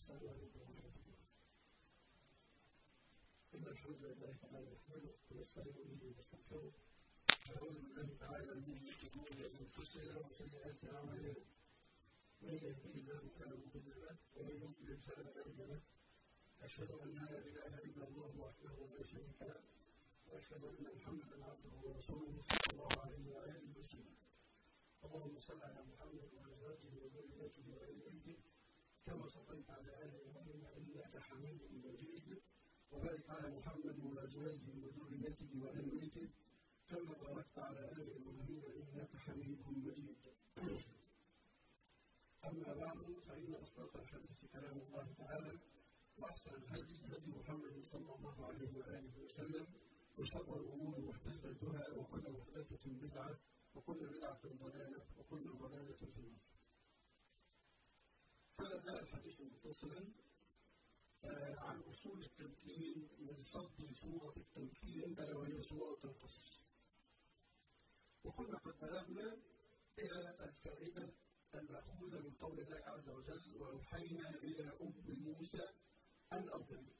السلام عليكم ورحمة الله. إن الحمد لله تعالى نحمده ونستعين به ونستغفره ونعوذ بالله تعالى من شرور أنفسنا وسيئات أعمالنا. من يهده الله فلا مضل له ومن يضلل فلا هادي له. أشهد أن لا إله إلا الله وحده لا شريك له وأشهد أن محمدا عبده ورسوله صلى الله عليه وآله وسلم. اللهم صل على محمد وأزواجه وذريته وآل بيته كما صليت على آل إبراهيم إنك حميد مجيد وبارك على محمد وأزواجه وذريته وآل بيته كما باركت على آل إبراهيم إنك حميد مجيد أما بعد فإن أصدق الحديث كلام الله تعالى وأحسن الهدي هدي محمد صلى الله عليه وآله وسلم وشر الأمور محدثاتها وكل محدثة بدعة وكل بدعة ضلالة وكل ضلالة في النار. فلا زال الحديث متصلا عن أصول التمكين من صد سورة التمكين ألا وهي سورة القصص. وكنا قد بلغنا إلى الفائدة المأخوذة من قول الله عز وجل وأوحينا إلى أم موسى أن أرضيه.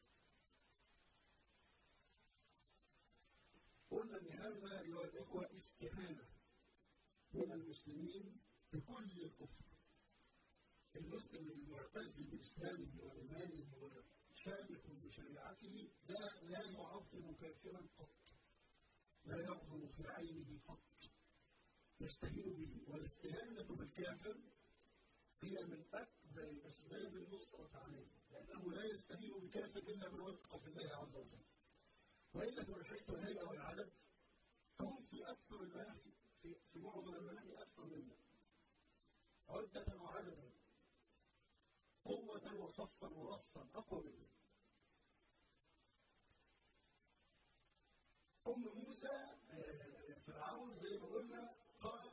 قلنا ان هذا ايها الاخوه استهانه من المسلمين بكل كفر المسلم المعتز باسلامه وايمانه وشامخ بشريعته ده لا يعظم كافرا قط لا يعظم في عينه قط يستهين به والاستهانه بالكافر هي من اكبر اسباب النصره عليه لانه لا يستهين بكافر الا بالوثقه في الله عز وجل وإلا من حيث الهيئة والعدد هم في أكثر المناحي في, في معظم المناحي أكثر منا عدة وعددا قوة وصفا ورصا أقوى منا أم موسى فرعون زي ما قلنا قال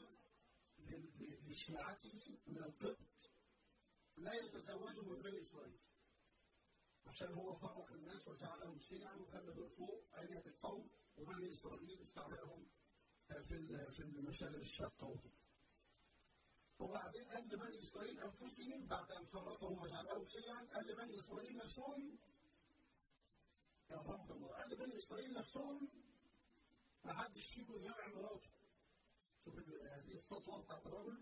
لشيعته من القبط لا يتزوجوا من بني إسرائيل عشان هو فرق الناس وجعلهم شيعا وخلى دول فوق آلهة القوم وبني إسرائيل استعملهم في في المشاغل الشاقة وكده. وبعدين قال لبني إسرائيل أنفسهم بعد أن فرقهم وجعلهم شيعا قال لبني إسرائيل نفسهم يا رب الله قال لبني إسرائيل نفسهم ما حدش فيكم يجمع مراته. شوف هذه السطوة بتاعت الرجل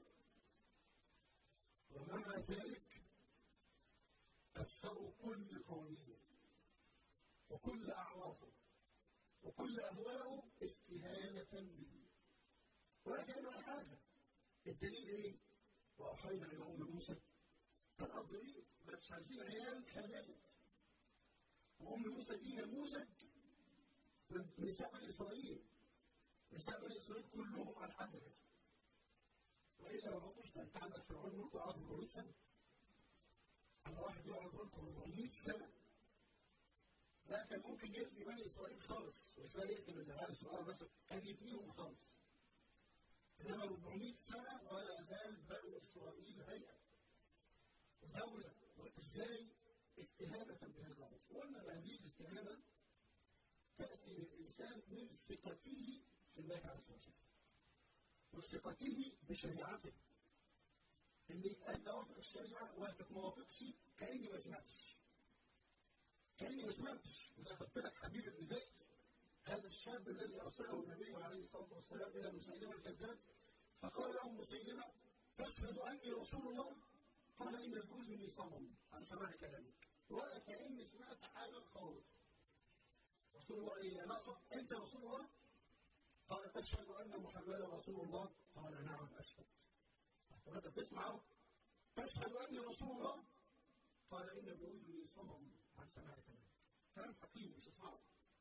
ومع ذلك كسروا كل قوانينه وكل أعرافه وكل أهواءه استهانة به ولا كان ولا حاجة الدليل إيه؟ وأوحينا إلى أم موسى الأرض دي بس عايزين عيال خلفت وأم موسى دي نموذج من نساء بني إسرائيل نساء بني إسرائيل كلهم على حد كده وإلا ما كنتش أنت عندك فرعون ملك وقعد 400 سنة أما واحد يقعد ملكه 400 سنة ده كان ممكن يفني بني إسرائيل خالص مش بقى يقتل الجماعة الصغار بس كان يفنيهم خالص إنما 400 سنة ولا زال بني إسرائيل هيئة ودولة وإزاي استهانة بهذا الأمر قلنا أن هذه الاستهانة تأتي للإنسان من ثقته في الله عز وجل وثقته بشريعته ان يتقال ده وافق الشريعه وافق ما وافقش كاني ما سمعتش كاني ما سمعتش اذا قلت لك حبيب بن زيد هذا الشاب الذي ارسله النبي عليه الصلاه والسلام الى مسيلمه الكذاب فقال له مسيلمه تشهد اني رسول الله قال ان اذني صمم عن سماع كلامك ولا كاني سمعت حاجه خالص رسول الله ايه ناصر انت رسول الله قال تشهد ان محمدا رسول الله قال نعم اشهد طب انت بتسمع تشهد اني رسول الله قال ان باذني صمم عن سماع كلامك كلام حكيم مش اسمعه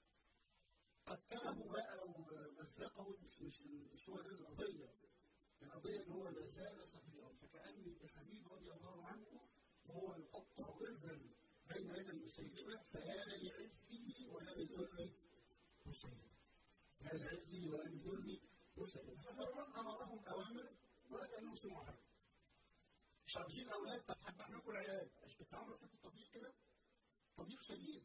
قتله بقى لو مزقه مش مش مش هو دي القضيه القضيه ان هو لا زال صغيرا فكان الحبيب رضي الله عنه وهو يقطع ضربا بين يدي المسيلمه فيا لعزه ولا لذل مسيلمه يا لعزه ولا لذل مسيلمه ففرعون امرهم اوامر ولا كانهم سمعوا حاجه مش عاوزين اولاد طب هذبح لكم العيال مش بتعملوا في التطبيق كده تطبيق شديد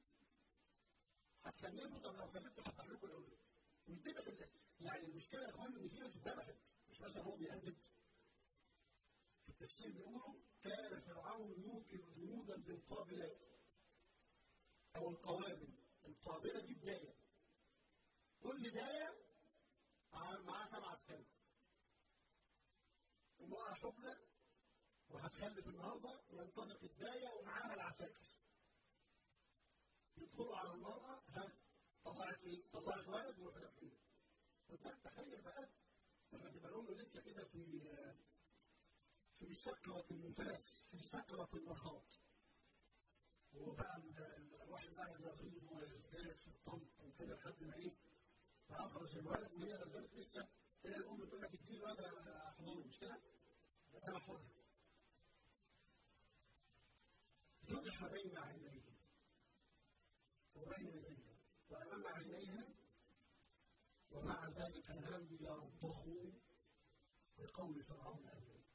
هتخلفوا طب لو خلفتوا هذبح لكم الاولاد والذبح يعني المشكله يا اخوان ان في ناس اتذبحت مش مثلا هو بيهدد في التفسير بيقولوا كان فرعون يوكل جنود بالقابلات أو القوابل القابلة دي بداية كل داية معاها كم عسكري امرأة حبلى وهتخلف النهارده ينطلق الداية ومعاها العساكر يدخلوا على المرأة ها طلعت ايه؟ طلعت ولد وولد ايه؟ وانت تخيل بقى لما تبقى الام لسه كده في في سكرة النفاس في سكرة المخاض وبقى الواحد بقى يغيب ويزداد في الطلق وكده لحد ما ايه فاخرج الولد وهي ما زالت لسه تلاقي الام تقول لك اديني الولد احضنه مش كده؟ انا حر زرح بين عينيه وبين يديه وامام عينيها ومع ذلك لم يرضخوا بقول فرعون امين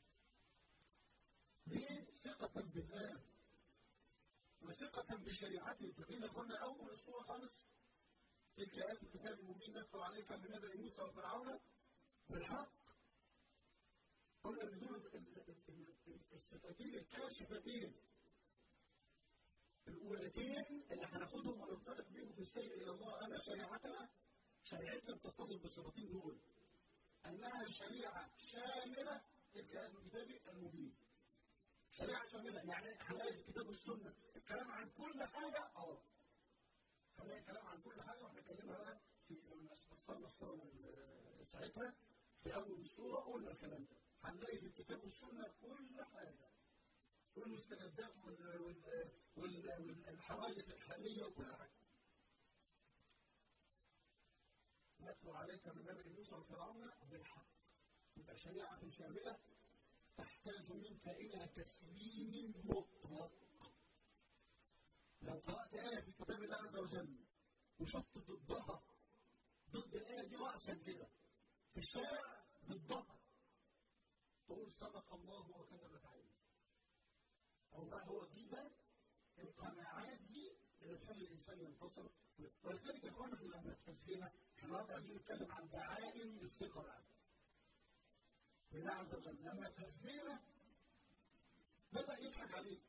ليه؟ ثقة بالله وثقة بشريعته فقيل قلنا أول الصورة خالص تلك آيات الكتاب المبين نتلو عليك من نبأ موسى وفرعون بالحق قلنا ان دول الصفتين الكاشفتين الاولتين اللي هناخدهم وننطلق بيهم في السير الى الله انا شريعتنا شريعتنا بتتصل بالصفتين دول انها شريعه شامله تلك ايات الكتاب المبين شريعه شامله يعني هنلاقي الكتاب والسنه الكلام عن كل حاجه اه هنلاقي الكلام عن كل حاجه واحنا اتكلمنا في فصلنا الصوره ساعتها في اول السوره قلنا الكلام ده هنلاقي في الكتاب والسنه كل حاجه والمستجدات والحوادث الحاليه وكل حاجه. نتلو عليك من نبي موسى وفرعون بالحق. يبقى شريعه شامله تحتاج منك الى تسليم مطلق. لو قرات ايه في كتاب الله عز وجل وشفت ضدها ضد الايه دي راسا كده في الشارع ضدها تقول صدق الله وكذبت عيني او ما هو كده القناعات دي اللي تخلي الانسان ينتصر ولذلك يا اخوانا لما تفسينا احنا النهارده عايزين نتكلم عن دعائم الثقه بقى بالله عز وجل لما تفسينا بدا يضحك عليك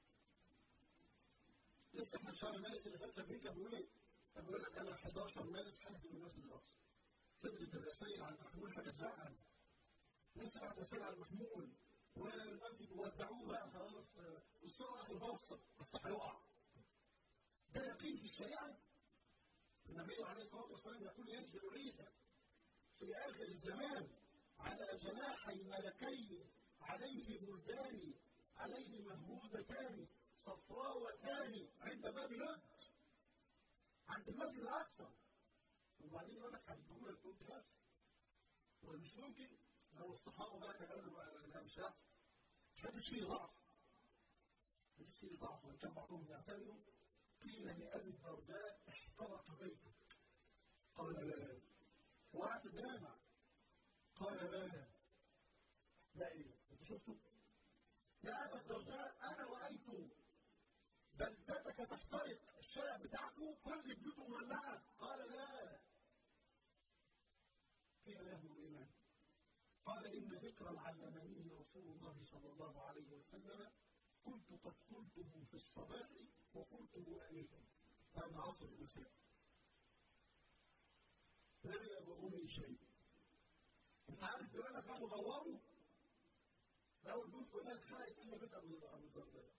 لسه احنا شهر مارس اللي فات امريكا بيقول ايه؟ كان بيقول لك انا 11 مارس ههدم المسجد الاقصى فضلت الرسائل على المحمول حاجه تزعل لسه بعت رسائل على المحمول والمسجد ودعوه بقى خلاص والسرعه الباصه بس هيقع ده يقين في الشريعه النبي عليه الصلاه والسلام يقول ينزل عيسى في اخر الزمان على جناحي ملكين عليه بلدان عليه مهمودتان صفراوتان عند باب لد عند المسجد الاقصى وبعدين يقول لك هتقول لك كنت خاف ومش ممكن لو الصحابه بقى كانوا قالوا لا مش هيحصل محدش فيه ضعف محدش فيه ضعف وان كان بعضهم يعتبروا قيل لابي الدرداء احترق بيتك قال لا وقعت الجامع قال لا لا ايه انت شفتوا يا ابا الدرداء انا رايت بلدتك تحترق الشارع بتاعكم كل البيوت مولعه قال لا قيل له الايمان قال ان ذكرا علمنيه رسول الله صلى الله عليه وسلم كنت قد قلته في الصباح وقلته انفا هذا عصر المساء لا يضرني شيء انت عارف لو انا راحوا دوروا لو البيوت كلها اتحرقت الا بيت ابو الدرداء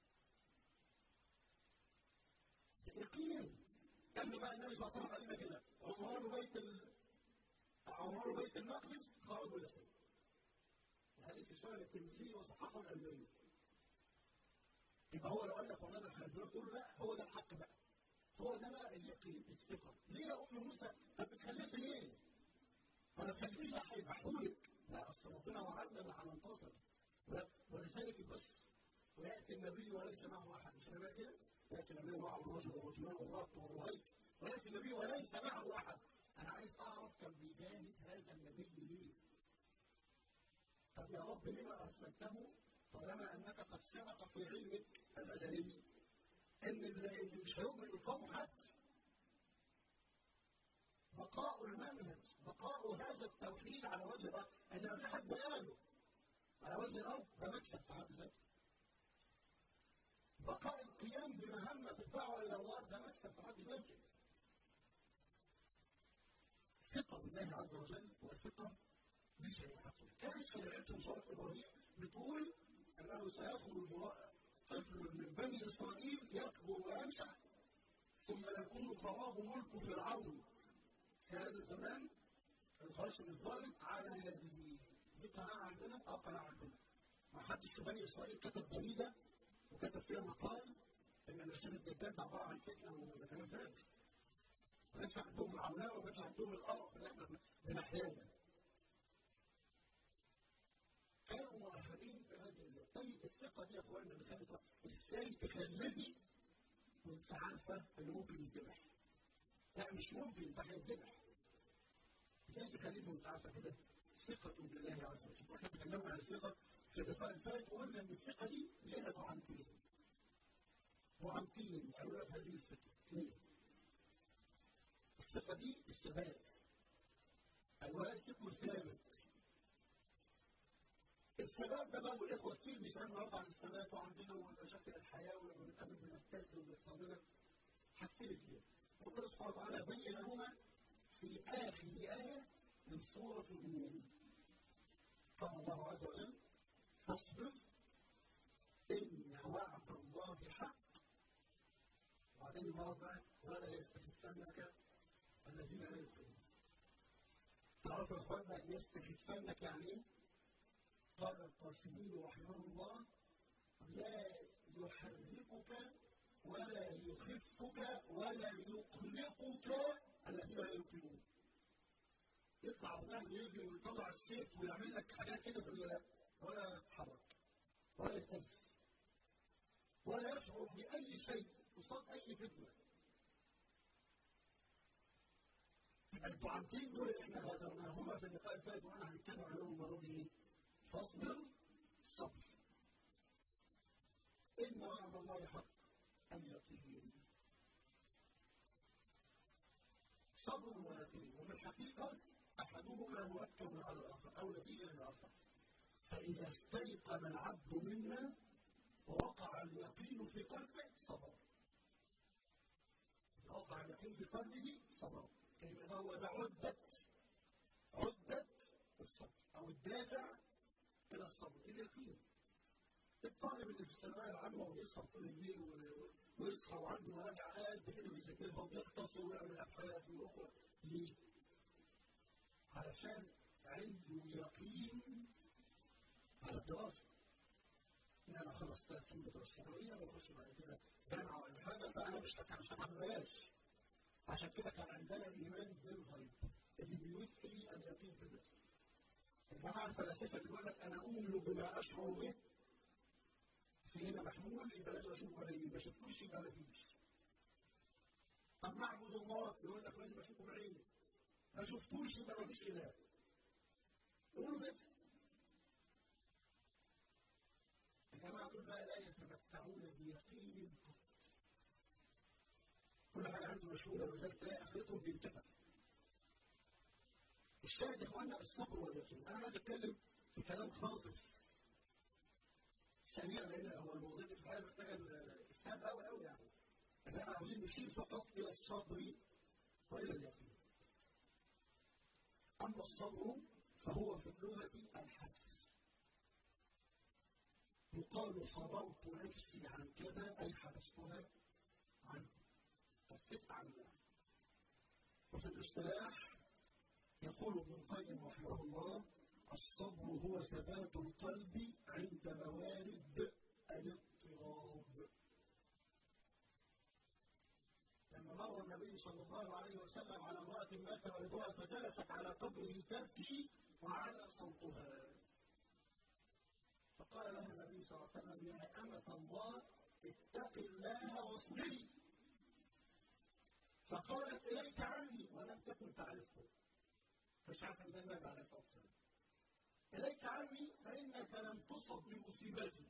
يقين قال له بقى النبي صلى الله عليه وسلم كده عمران بيت ال... عمران بيت المقدس خرجوا يدخلوا الحديث في سنن الترمذي وصححه الالباني يبقى هو لو قال لك والله ده الحديث تقول لا هو ده الحق بقى هو ده بقى اليقين الثقه ليه يا ام موسى طب بتخليك ليه؟ ما تخليكيش بقى هيبحولك لا اصل ربنا وعدنا اللي هننتصر ولذلك بس وياتي النبي وليس معه احد مش كده كده؟ ياتي النبي معه الرجل والرجلان والرهط والرهيط وياتي النبي وليس معه احد انا عايز اعرف كان بيجاهد هذا النبي ليه؟ طب يا رب لما ارسلته طالما انك قد سبق في علمك الازلي ان اللي مش هيؤمن القوم حد بقاء المنهج بقاء هذا التوحيد على وجه الارض ان ما في حد قاله على وجه الارض ده مكسب في حد ذاته ده مكسب في حد ذاته ثقة بالله عز وجل وثقة بشريعته كانت شريعتهم صلاة إبراهيم بتقول أنه سيخرج طفل من بني إسرائيل يكبر وينشأ ثم يكون فراغ ملك فرعون في هذا الزمان الخاشم الظالم على يده دي قناعة عندنا أو قناعة عندنا ما حدش في بني إسرائيل كتب بريدة وكتب فيها مقال إن الإنسان الدجال ده عبارة عن فتنة وده كلام فارغ ما كانش عندهم العولمة وما كانش عندهم القرف اللي احنا بنحيانا كانوا مؤهلين بهذه طيب الثقة دي يا اخوانا اللي كانت ازاي تخليني وانت عارفة اللي ممكن يتذبح لا مش ممكن ده هيتذبح ازاي تخليني وانت عارفة كده ثقة بالله عز وجل واحنا تكلمنا عن الثقة في اللقاء الفائت وقلنا ان الثقة دي لها دعامتين دعامتين يعملوا لك هذه الثقة اثنين الثقة دي الثبات الواثق والثابت الثبات ده بقى الاخوه كتير بيسالوا النهارده عن الثبات وعندنا ومشاكل الحياه ولما بنتقابل بنهتز وبيحصل لنا حاجتين اثنين ربنا سبحانه وتعالى بينهما في اخر ايه من سوره النور قال الله عز وجل فاصبر ان وعد الله حق وبعدين المرض بقى ولا يستخفنك الذين لا يؤمنون تعرفوا يا اخوانا يستخفنك يعني ايه؟ قال القاسمي رحمه الله لا يحركك ولا يخفك ولا يقلقك الذين لا يمكنون يطلع فلان يجي ويطلع السيف ويعمل لك حاجات كده في ولا يتحرك ولا يهتز ولا يشعر بأي شيء قصاد أي فتنة الدعامتين دول اللي احنا غادرناهما في اللقاء الفائت وانا هنتكلم عنهم المره دي ايه؟ فاصبر صبر إن وعد الله حق اليقين صبر ويقين وبالحقيقة أحدهما مركب على الآخر أو نتيجة للآخر فإذا استيقن العبد منا ووقع اليقين في قلبه صبر إذا وقع اليقين في قلبه صبر يبقى هو ده عدة عدة الصبر أو الدافع الى الصبر اليقين الطالب اللي في الثانويه العامه ويسهر طول الليل ويصحى وعنده مراجعه قد كده بيذاكرها وبيختصر ويعمل ابحاث ويخرج ليه؟ علشان عنده يقين على الدراسه ان انا خلصت ثلاث سنين بتوع الثانويه واخش بعد كده جامعه ولا حاجه فانا مش مش هتعب ببلاش عشان كده كان عندنا الايمان بالغيب اللي بيمثل اليقين في النفس الجماعة الفلاسفة اللي بيقول لك أنا أؤمن بما أشعر به في هنا محمول يبقى لازم أشوف قليل ما شفتوش يبقى ما فيش طب نعبد الله يقول لك لازم أشوفه بعيني ما شفتوش يبقى ما فيش إله يقولوا كده الجماعة دول بقى لا يتمتعون بيقين قط كل حاجة عنده مشهورة ولذلك تلاقي آخرتهم بينتهى الشاهد يا اخوانا الصبر واليقين انا عايز اتكلم في كلام خاطف سريع لان هو الموضوع ده في الحقيقه محتاج اسهاب قوي قوي يعني احنا عاوزين نشير فقط الى الصبر والى اليقين اما الصبر فهو في اللغه الحبس يقال صبرت نفسي عن كذا اي حبستها عنه كفت عنها وفي الاصطلاح يقول ابن القيم رحمه الله الصبر هو ثبات القلب عند موارد الاضطراب لما مر النبي صلى الله عليه وسلم على امرأة مات ولدها فجلست على قبره تبكي وعلى صوتها فقال لها النبي صلى الله عليه وسلم يا أمة الله اتق الله واصبري فقالت إليك عني ولم تكن تعرفه مش عارفه ده النبي عليه الصلاه والسلام اليك عني فانك لم تصب بمصيبتي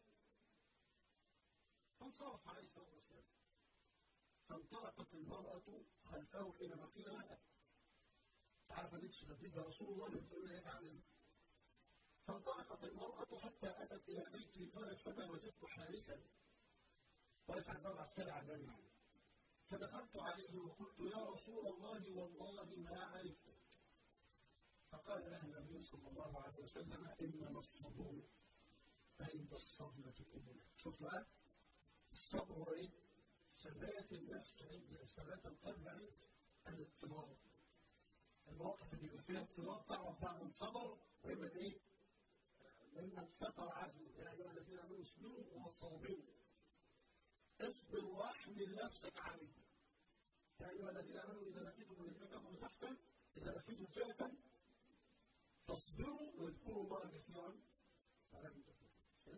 فانصرف عليه الصلاه والسلام فانطلقت المراه خلفه حينما قيل لها تعرف ان انت ده رسول الله اللي بتقول لي عنه فانطلقت المرأة حتى أتت إلى بيته قالت فما وجدت حارسا واقف على الباب عسكري على الباب فدخلت عليه وقلت يا رسول الله والله ما عرفتك فقال له النبي صلى الله عليه وسلم انما الصبر عند الصدمه الاولى شوف بقى الصبر هو ايه؟ ثبات النفس عند ثبات القلب عند الاضطراب المواقف اللي يبقى فيها اضطراب تعرف بقى من صبر ومن ايه؟ ممن فتر عزمه يا ايها الذين امنوا اصبروا وصابروا اصبر واحمل نفسك عليه يا ايها الذين امنوا اذا لقيتم الذين كفروا زحفا اذا لقيتم فئه فاصبروا واذكروا الله كثيرا لعلكم تفلحون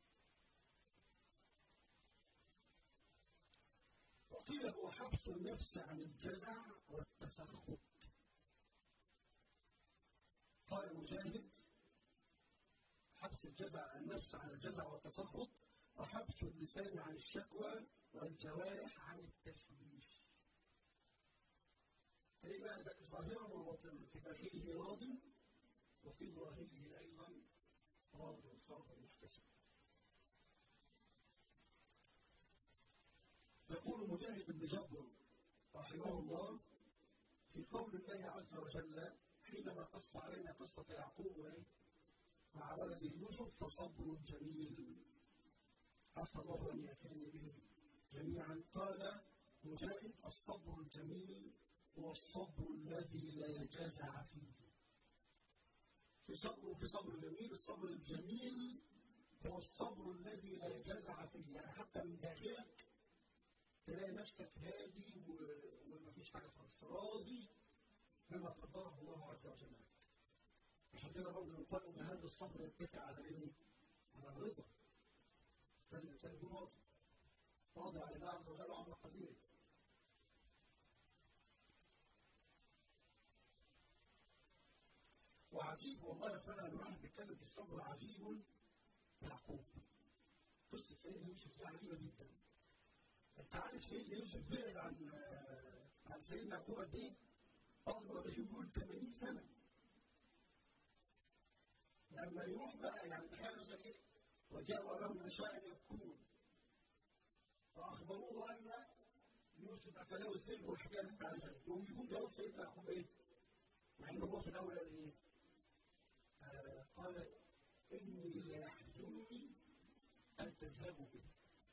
وقيل هو حبس النفس عن الجزع والتسخط قال مجاهد حبس الجزع النفس عن الجزع والتسخط وحبس اللسان عن الشكوى والجوارح عن التشويش تلاقي بقى ده ظاهرا وباطنا في داخله راض وفي ظاهره ايضا راض صابر محتسب يقول مجاهد بن جبر رحمه الله في قول الله عز وجل حينما قص علينا قصة يعقوب مع ولده يوسف فصبر جميل عسى الله أن يأتيني بهم جميعا قال مجاهد الصبر الجميل هو الصبر الذي لا يجازع فيه في صبر في صبر جميل الصبر الجميل هو الصبر الذي لا يجازع فيه يعني حتى من داخلك تلاقي نفسك هادي ومفيش حاجه خالص راضي بما قدره الله عز وجل لك عشان كده برضه يقال ان هذا الصبر يتكئ على ايه؟ على الرضا لازم الانسان يكون راضي راضي على الله عز وجل وعمل قديره وعجيب والله فعلا الواحد بيتكلم في الصبر عجيب يعقوب قصه سيدنا يوسف دي عجيبه جدا انت عارف سيدنا يوسف بعد عن عن سيدنا يعقوب قد ايه؟ اكبر رجل بيقول 80 سنه لما يروح بقى يعني تخيل نفسك ايه؟ وجاء لهم نساء يبكون فاخبروه ان يوسف اكله الذئب والحكايه اللي انت عارفها يقوم يكون جواب سيدنا يعقوب ايه؟ مع انه هو في الاول قال ايه؟ آه قال اني ليحزنني ان تذهبوا به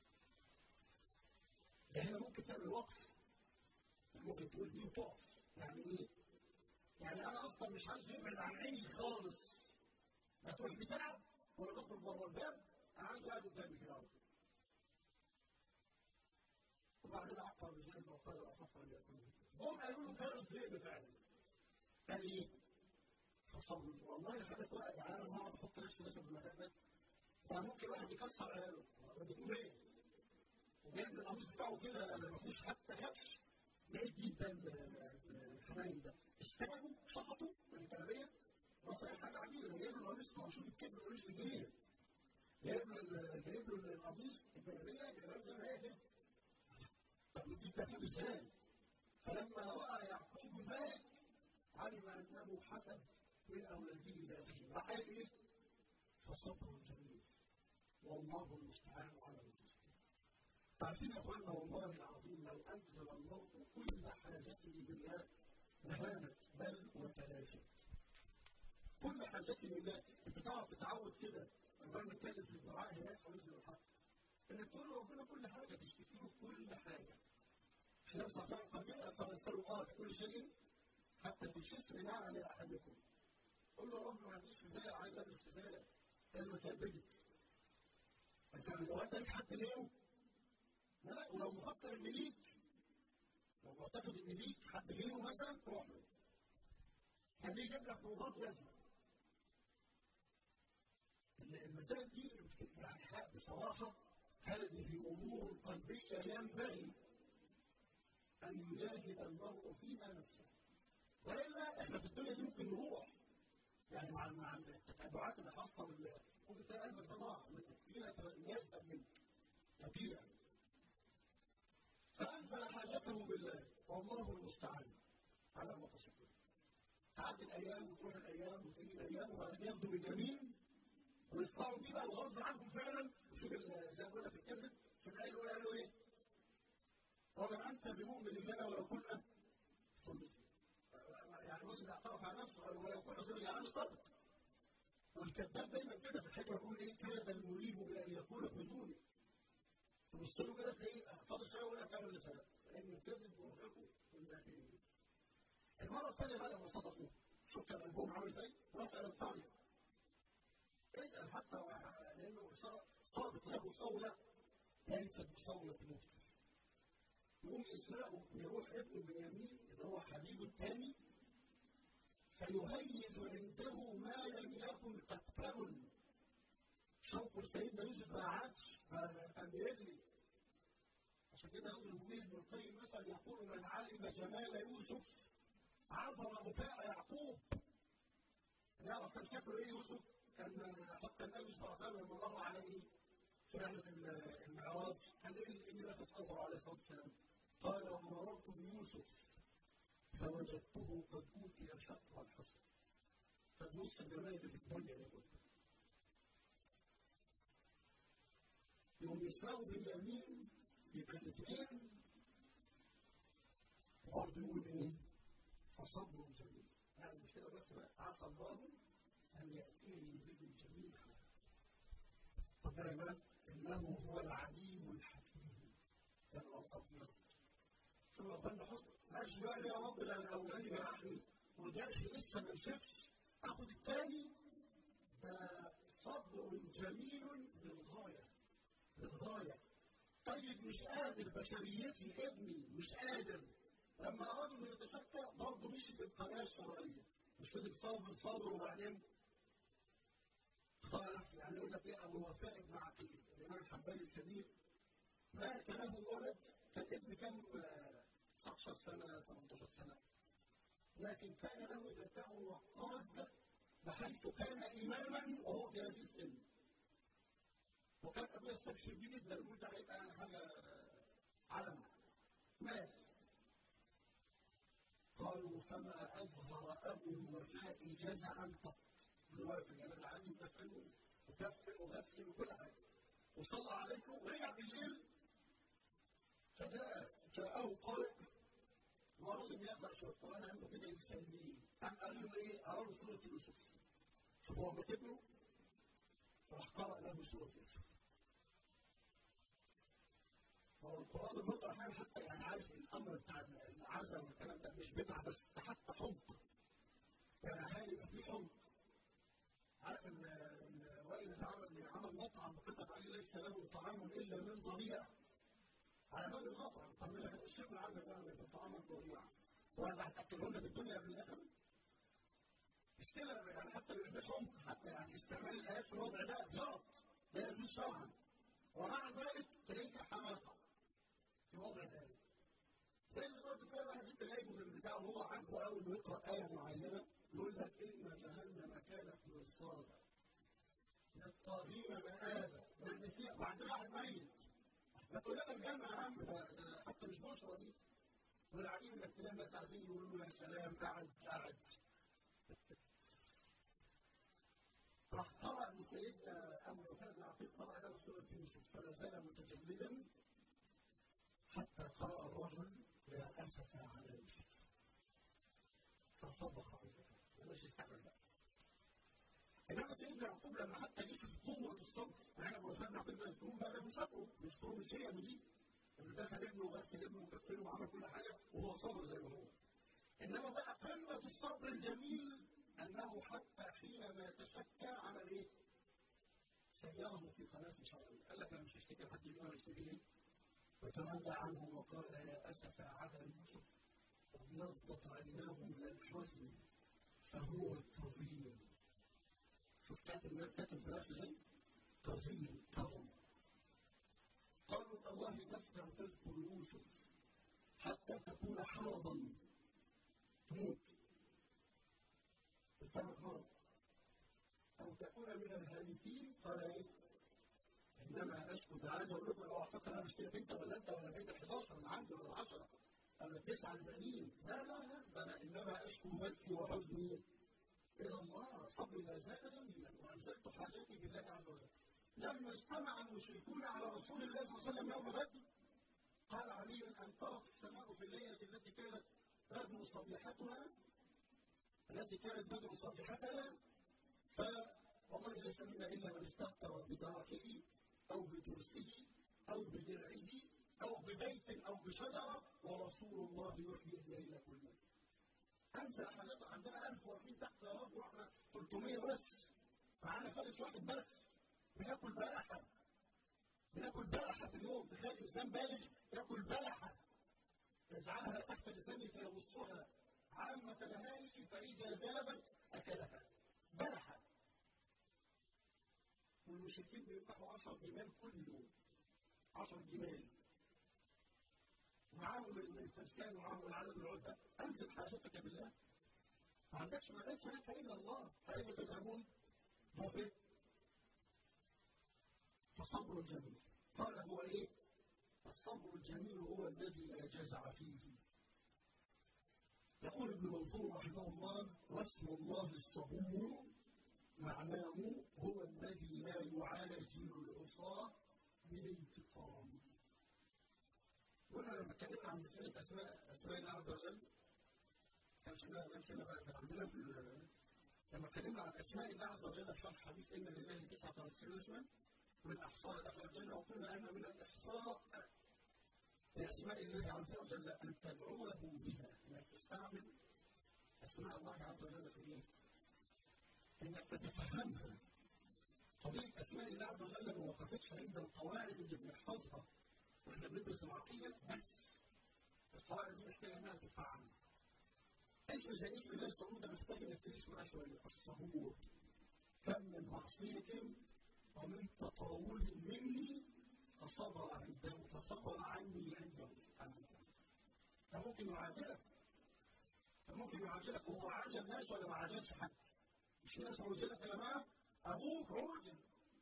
ده هنا ممكن تعمل وقف ممكن تقول دي وتقف يعني ايه؟ يعني انا اصلا مش عايز يبعد عن عيني خالص ما تروح بتلعب ولا تخرج بره الباب انا عايز اقعد قدامي كده على طول وبعدين عقر الذئب وقال اخاف ان يكون هم قالوا له كان الذئب فعلا قال ايه؟ فصبر والله حضرتك واقع يعني انا ما بحط نفسي مثلا في المكان ده ده ممكن واحد يكسر عياله بتقول ايه؟ وجايب القميص بتاعه كده ما فيهوش حتى كبش جاي جدا الحنين ده استلموا شخطوا من الجلابيه بص حاجه عجيبه ده جايب له القميص ما هو شوف الكبد ملوش رجلين جايب له جايب له القميص الجلابيه جايبها زي ما هي كده طب دي بتعمل ازاي؟ فلما راى يعقوب ذلك علم انه حسد من اولاده لاخيه راح قال ايه؟ فصبر جميل والله المستعان على المستقيم عارفين يا اخوانا والله العظيم لو انزل الله كل حاجته بالله لهانت بل وتلاشت كل حاجته بالله انت تعرف تتعود كده لما نتكلم في الدعاء هناك فنزل الحق انك تقول ربنا كل حاجه تشتكي له كل حاجه احنا صلى الله عليه وسلم قال نسال الله في كل شيء حتى في جسم نعم لاحدكم قول له يا رب ما عنديش غذاء عايز البس غذاء لازم اتثبت انت لو انت ليك حد غيره لا ولو مفكر ان ليك لو معتقد ان ليك حد غيره مثلا روح له خليه يجيب لك مضاد وزن المسائل دي يعني بصراحه هذه امور قلبيه ينبغي ان يجاهد المرء فيها نفسه والا احنا في الدنيا دي ممكن نروح يعني مع مع التتبعات اللي حاصله ممكن تلاقي قلبك ضاع يذهب منك كثيرا فأنزل حاجته بالله والله المستعان على ما تصفون تعدي الأيام وتروح الأيام وتيجي الأيام وبعدين ياخدوا باليمين ويطلعوا بيه بقى وغصب عنهم فعلا وشوف زي ما بقول لك الكلمة في الآية الأولى قالوا إيه؟ وما أنت بمؤمن وسلم يعني صادق والكذاب دايما كده في الحكمه يقول ايه كاد المريب بان يكون حزوني تبص له كده تلاقيه فاضل شويه ولا كان اللي سرق لان الكذب ورقه من ناحيه المره الثانيه بقى لما صدقوا شوف كان قلبهم عامل ازاي واسال الثانيه اسال حتى لانه صادق له صوله ليست بصوله مبطل يقوم يسرقوا يروح ابن بنيامين اللي هو حبيبه الثاني فيهيج عنده ما لم يكن قد كمل شوق سيدنا يوسف ما عادش كان بيغلي عشان كده يقول المبين ابن القيم مثلا يقول من علم جمال يوسف عذر بكاء يعقوب يعرف كان شكله ايه يوسف كان حتى النبي صلى الله عليه وسلم لما مر عليه في رحله المعراج قال ايه اللي لفت نظره عليه الصلاه والسلام قال ومررت بيوسف فوجدته قد اوتي شطر الحسن قد نص الجمال اللي في الدنيا دي كلها يوم يسرقوا باليمين يبقى الاثنين برضه يقول ايه؟ فصبر جميل لا مش كده بس بقى عسى الله ان ياتيني به جميل طب يا جماعه انه هو العليم الحكيم ده الابيض شوف ربنا حسن ماشي بقى يا رب ده الاولاني جرحني وداخل لسه ما شافش اخد الثاني ده صبر جميل للغايه للغايه طيب مش قادر بشريتي ابني مش قادر لما اراد انه يتشكى برضه مشي في القناه الشرعيه مش فضل صابر صابر وبعدين خالف يعني يقول لك ايه ابو وفاء بن عقيل الامام الحنبلي الكبير مات له ولد كان ابن كان 19 سنه 18 سنه لكن كان له ذكاء وقاد بحيث كان اماما وهو في هذه السن وكان ابويا يستبشر بيه جدا يقول ده هيبقى يعني حاجه علم مات قالوا فما اظهر ابو الوفاء جزعا قط اللي في الجنازه عندي وكفن وكفن وغسل وكل حاجه وصلى عليكم ورجع بالليل فجاء جاءه قارئ واراد ان يقرا في القران عنده كده يسليه قام قال له ايه؟ قرا له سوره يوسف شوف هو كاتب له راح قرأ له سورة يوسف. هو القرآن برضه أحيانا حتى يعني عارف الأمر بتاع العزم والكلام ده مش بدعة بس ده حتى حب. يعني أحيانا يبقى في حب. عارف إن الراجل اللي عمل اللي عمل مطعم وكتب عليه ليس له طعام إلا من ضريع. على باب المطعم، طب ما كان الشيخ عندك بقى طعام ضريع. ولا هتاكلونا في الدنيا قبل الآخرة؟ مش كده يعني حتى ما فيش عمق حتى يعني استعمال الايات في الوضع ده غلط لا يجوز شرعا ومع ذلك تلاقي حماقه في وضع الايه زي بالظبط كده واحد انت جايبه في البتاع وهو عاجبه قوي انه يقرا ايه معينه يقول لك ان جهنم كانت مرصادا للطاغين مآبا لان فيها بعد واحد ميت ما تقول لنا الجنه يا عم حتى مش بشرى دي والعجيب انك تلاقي الناس قاعدين يقولوا له يا سلام قاعد قاعد راح قرأ لسيدنا أبو وفاء بن عقيل قرأ له سورة يوسف فلا زال متجلدا حتى قرأ الرجل يا أسف على يوسف فصدق مش يستعمل بقى انما سيدنا يعقوب لما حتى يوسف قوه الصبر يعني ابو وفاء بن عقيل يذكرون بقى من صبره يذكرون مش هي دي اللي دخل ابنه وغسل ابنه وكفله وعمل كل حاجه وهو صبر زي ما هو انما بقى قمه الصبر الجميل انه حتى حينما تشكى عمل ايه؟ سيره في قناه شرعيه، قال لك انا مش هشتكي حد يقول اشتكي ايه؟ وتولى عنه وقال يا اسف على يوسف ابيضت عيناه من الحزن فهو كظيم. شوف كاتب كاتب بنفسه ازاي؟ كظيم كظم. قالوا تالله تفتح تذكر يوسف حتى تكون حرضا تموت الطرف مرض أو تكون من الهالكين قال إيه؟ إنما أشكو ده عايز أقول لكم لو فكر أنا مشكلة أنت ولا أنت ولا بقيت ال 11 من عندي ولا 10 ولا التسعة الباقيين لا لا لا ده أنا إنما أشكو بثي وحزني إلى الله صبر لا زال جميلا وأنزلت حاجتي بالله عز وجل لما اجتمع المشركون على رسول الله صلى الله عليه وسلم يوم بدر قال علي أن طرت السماء في الليلة التي كانت بدر صبيحتها التي كانت بدر صالحتنا فوالله ليس منا الا من استهتر بدركه او بدرسه او بدرعه او ببيت او بشجره ورسول الله يحيي الليل كله. انسى حضرتك عندنا 1000 واقفين تحت يا رب واحنا 300 بس معانا فارس واحد بس بناكل بلحه بناكل بلحه في اليوم تخيل انسان بالغ ياكل بلحه يجعلها تحت لسانه فيمصها عامة نهاره فإذا ذهبت أكلها بلحة والمشركين بيذبحوا 10 جمال كل يوم 10 جمال معاهم الفرسان ومعاهم العدد العدة أنزل حاجتك بالله ما عندكش ما ليس لك إلا الله فأين تذهبون؟ مغرب فصبر جميل قال هو إيه؟ الصبر الجميل هو الذي لا جزع فيه يقول ابن منصور رحمه الله واسم الله الصبور معناه هو الذي لا يعاجل العصاة بالانتقام قلنا لما اتكلمنا عن مسألة أسماء أسماء الله عز وجل كان شباب كان شباب كان عندنا في لما اتكلمنا عن أسماء الله عز وجل في شرح حديث إن لله 99 اسما من أحصاء دخل الجنة وقلنا أن من الإحصاء لأسماء الله عز وجل أن تدعوه بها أنك تستعمل أسماء الله عز وجل في إيه؟ أنك تتفهمها قضية أسماء الله عز وجل ما وقفتش عند القواعد اللي بنحفظها وإحنا بندرس العقيدة بس القواعد دي محتاجة إنها تفعل اسم زي اسم الله الصبور ده محتاج إنك تعيش معاه شوية الصبور كم من معصية ومن تطاول مني فصبر عنده فصبر عني عنده سبحانه وتعالى فممكن يعاجلك فممكن يعاجلك وهو عاجل ناس ولا ما عاجلش حد مش في ناس عوجلت يا جماعه ابوك عوجل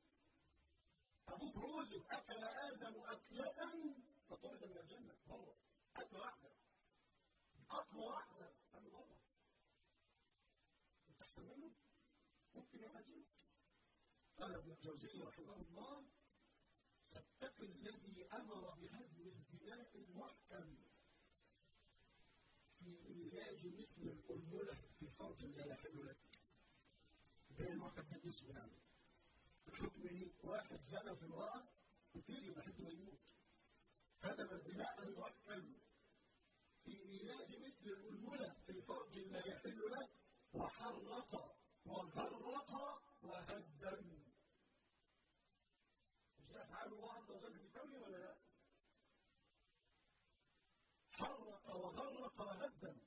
ابوك عوجل اكل ادم اكله فطرد من الجنه مره اكله واحده قطمه واحده قال مره انت احسن منه ممكن يعاجلك قال ابن الجوزي رحمه الله فاتق الذي امر بهدم البناء المحكم في علاج مثل الأنملة في فرج لا يحل لك. بين المحكم ده اسم يعني. الحكم ايه؟ واحد زنى في امرأة وتيجي لحد ما يموت. هدم البناء المحكم في علاج مثل الأنملة في فرج لا يحل له وحرق وغرق وهدم مش ده افعال الله عز وجل في كونه ولا لا؟ حرق وغرق وهدم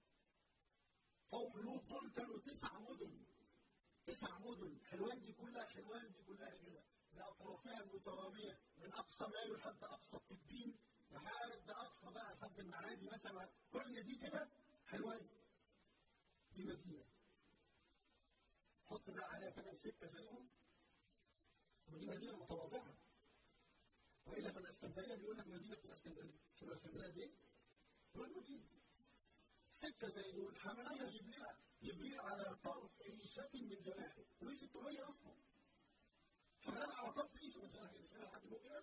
قوم لوط دول كانوا تسع مدن تسع مدن حلوان دي كلها حلوان دي كلها كده باطرافها المتراميه من اقصى مايو لحد اقصى التبين لحد اقصى بقى لحد المعادي مثلا كل دي كده حلوان دي مدينه حط بقى عليها كمان سكه زيهم ودي مدينه متواضعه والا في الاسكندريه بيقول لك مدينه في الاسكندريه في الاسكندريه دي هو المدينه سكه زي دول حملها جبريل جبريل على طرف ريشه من جناحه وليه 600 اصلا حملها على طرف ريشه من جناحه مش لحد مؤمن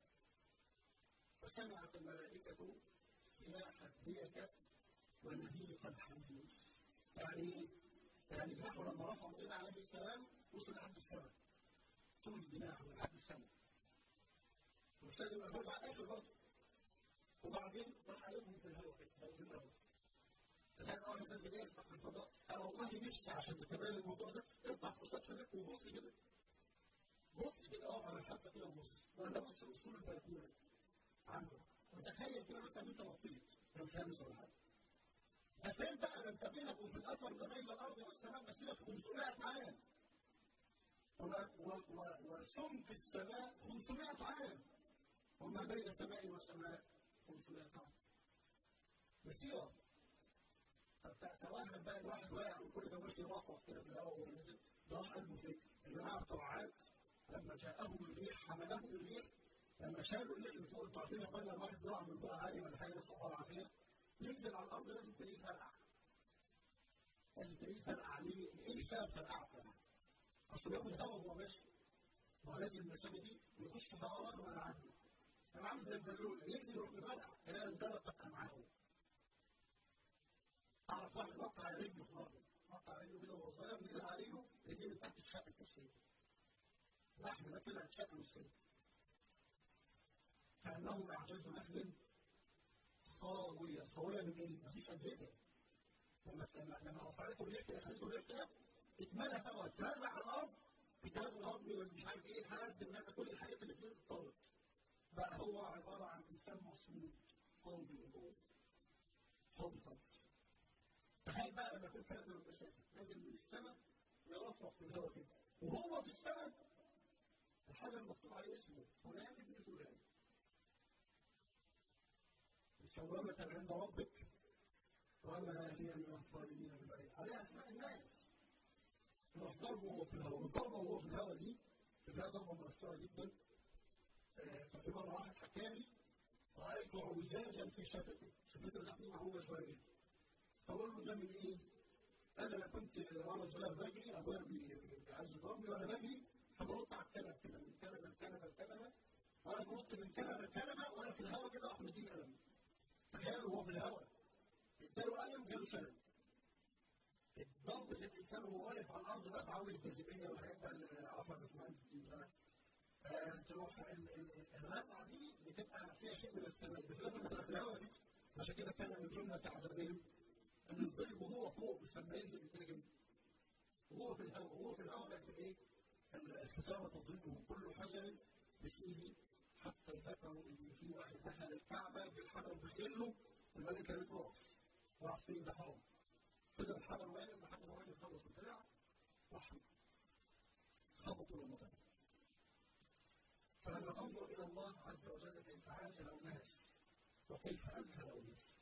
فسمعت الملائكه سلاح الديكه ونبيق الحميد يعني يعني النحو لما رفعوا الى عليه السلام وصل لحد السماء طول الجناح لحد السماء مش لازم ياخد على الاخر برضه وبعدين راح عليهم في الهواء كده في الهواء تخيل واحد نازل يسبح في الفضاء انا والله نفسي عشان تتبين الموضوع ده اطلع في سطح هناك وبص كده بص كده اقف على الحافه كده وبص ولا بص اصول البلكونه عنده وتخيل كده مثلا انت نطيت في الخامس ولا حاجه ده فين بقى ده انت بينك وفي الاثر ما بين الارض والسماء مسيره 500 عام وسمك السماء 500 عام وما بين سماء وسماء 500 عام مسيرة توهم بقى الواحد واقع وكل ده ماشي يرفرف كده في الهواء وهو نازل ده راح قلبه فين؟ الجماعة الطوعات لما جاءهم الريح حملهم الريح لما شالوا اللي اللي فوق انتوا عارفين يا اخوانا الواحد بيقع من بقى عالي ولا حاجه نسال الله العافيه ينزل على الارض لازم تلاقيه فرقع لازم تلاقيه فرقع عليه ايه سبب فرقعته يعني؟ اصل بياخد هواء وهو ماشي هو لازم المسافه دي يخش في هواء وانا عندي انا عامل زي البالون ينزل يروح يفرقع كده الدرجه بتبقى معاه اعرف واحد وقع على رجله في مره حط على عينه كده وهو صغير نزل عليه ايديه من تحت الشقه التفسير لحم ده طلع شكله نصين كانه اعجاز نخل خاويه خاويه من ايه؟ مفيش اجهزه لما لما رفعته الريح كده خليته الريح كده اتملى هواء اترزع على الارض الجهاز الهضمي مش عارف ايه لحد ما كل الحاجات اللي فيه اتطرت بقى هو عباره عن انسان مصمود فاضي جوه فاضي خالص تخيل بقى لما يكون كلام من المسافه نازل من السماء يرفرف في الهواء كده وهو في السماء الحاجه المكتوب عليه اسمه فلان ابن فلان مسومة عند ربك وما هي من الظالمين ببعيد عليها اسماء الناس يروح ضربه وهو في الهواء والضربه وهو في الهواء دي تبقى ضربه مؤثره جدا ففي مره واحد حكى لي رايت اعوجاجا في شفته شفته اللي هو شويه فقول له ده من ايه؟ قال انا كنت وانا صغير بجري ابويا عايز يضربني وانا بجري فبنط على الكنبه كده من كنبه لكنبه لكنبه وانا بنط من كنبه لكنبه وانا في الهواء كده اروح مديني قلم تخيل وهو في الهواء اداله قلم جاله شلل الضرب الانسان وهو واقف على الارض بقى عاوز جاذبيه والحاجات بقى اللي عرفها باشمهندس دي تروح الرزعه دي بتبقى فيها شيء من السماء لازم تبقى في الهواء دي عشان كده كان من جمله تعذيبهم ان الضرب وهو فوق مش لما ينزل يترجم وهو في الهواء وهو في الهواء بقت ايه؟ الحجاره تضربه كل حجر باسمه حتى ذكروا ان في واحد دخل الكعبه بالحجر بخيله الملك كانت واقف واقف فين ده حرام فضل الحجر واقف لحد ما الراجل خلص الدراع وحده خبطوا المطر فلما تنظر الى الله عز وجل كيف عاجل الناس وكيف انهى الناس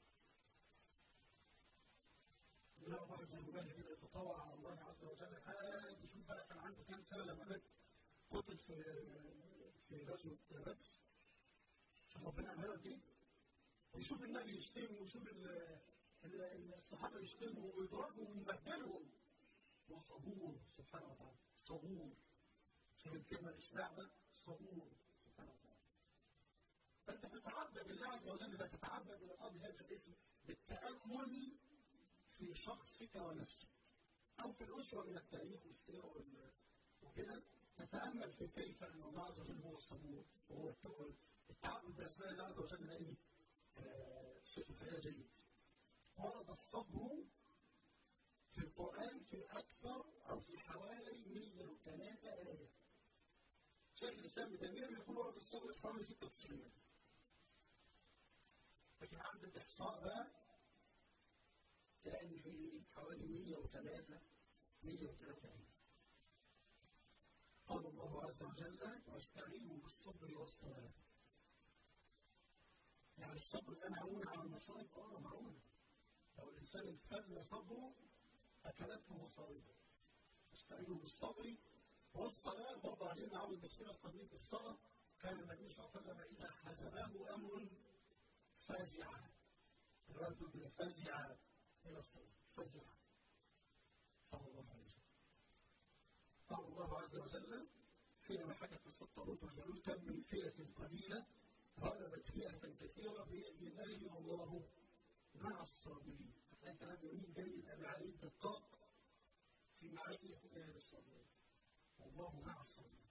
يرى واحد زي مجاهد كده يتطوع على الله عز وجل حاجه يشوف بقى كان عنده كام سنه لما مات قتل في في غزوه بدر شوف ربنا عملها قد ايه ويشوف النبي يشتمه ويشوف الصحابه يشتموا ويضربوا ويبهدلهم وصبور سبحانه وتعالى صبور شوف الكلمه الاشباع صبور سبحانه وتعالى فانت تتعبد الله عز وجل فتتعبد الى الله بهذا الاسم بالتامل في شخصك ونفسك او في الاسره من التاريخ والسيره وكده تتامل في كيف ان الله عز وجل هو الصبور وهو التوكل التعبد باسماء الله عز وجل ده ايه؟ شيء الحقيقه جيد ورد الصبر في القران في اكثر او في حوالي 103 ايه شيخ الاسلام ابن تيميه يقول ورد الصبر في حوالي 96 لكن عند الاحصاء بقى تلاقي ان في حوالي 103 103 ايه قال الله عز وجل واستعينوا بالصبر والصلاه يعني الصبر ده معون على المصائب اه معون لو الانسان انفل صبره اكلته مصائب استعينوا بالصبر والصلاه برضه عايزين نعود نفسنا في قضيه الصلاه كان النبي صلى الله عليه وسلم اذا حزبه امر فزع الرجل فزع الى الصلاه فزع صلى الله عليه وسلم قال الله عز وجل حينما حكت قصه طالوت والجلول كم من فئه قليله غلبت فئه كثيره باذن الله والله مع الصابرين هتلاقي كلام جميل جيد ابي علي الدقاق في معرفه اهل الصابرين والله مع الصابرين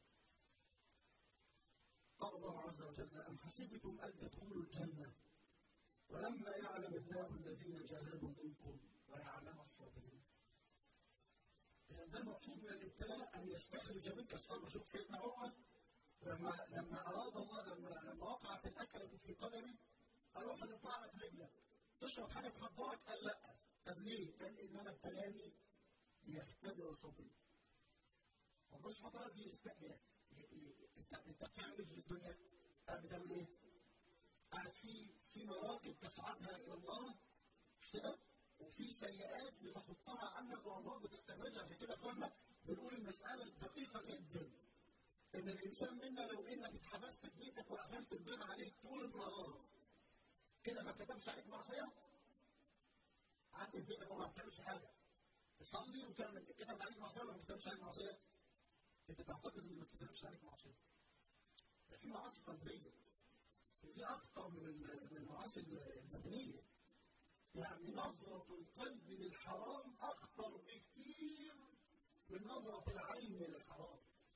قال الله عز وجل ام حسبتم ان تدخلوا الجنه ولما يعلم الله الذين جاهدوا منكم ويعلم الصابرين اذا ده المقصود من الابتلاء ان يستخرج منك الصبر شوف سيدنا عمر لما لما اراد الله لما لما وقعت الاكله في قدمه قالوا هنقطع لك رجلك تشرب حاجه تخدرك قال لا طب ليه؟ قال انما ابتلاني ليختبر صبري والله سبحانه وتعالى بيستحيا انت انت بتعمل ايه في الدنيا؟ قاعد بتعمل ايه؟ قاعد في في مراتب تصعدها الى الله مش كده؟ وفي سيئات بتحطها عنك والله بتستخرجها عشان كده اخوانا بنقول المساله دقيقه جدا ان الانسان منا لو انك اتحبست في بيتك وقفلت الباب عليك طول النهار كده ما كتبش عليك معصيه قعدت في بيتك وما بتعملش حاجه تصلي وتعمل كتب عليك معصيه ولا ما كتبش عليك معصيه؟ انت تعتقد ان ما كتبش عليك معصيه ده في معاصي قلبيه دي اخطر من من المعاصي المدنيه يعني نظرة القلب للحرام أخطر بكثير من نظرة العين للحرام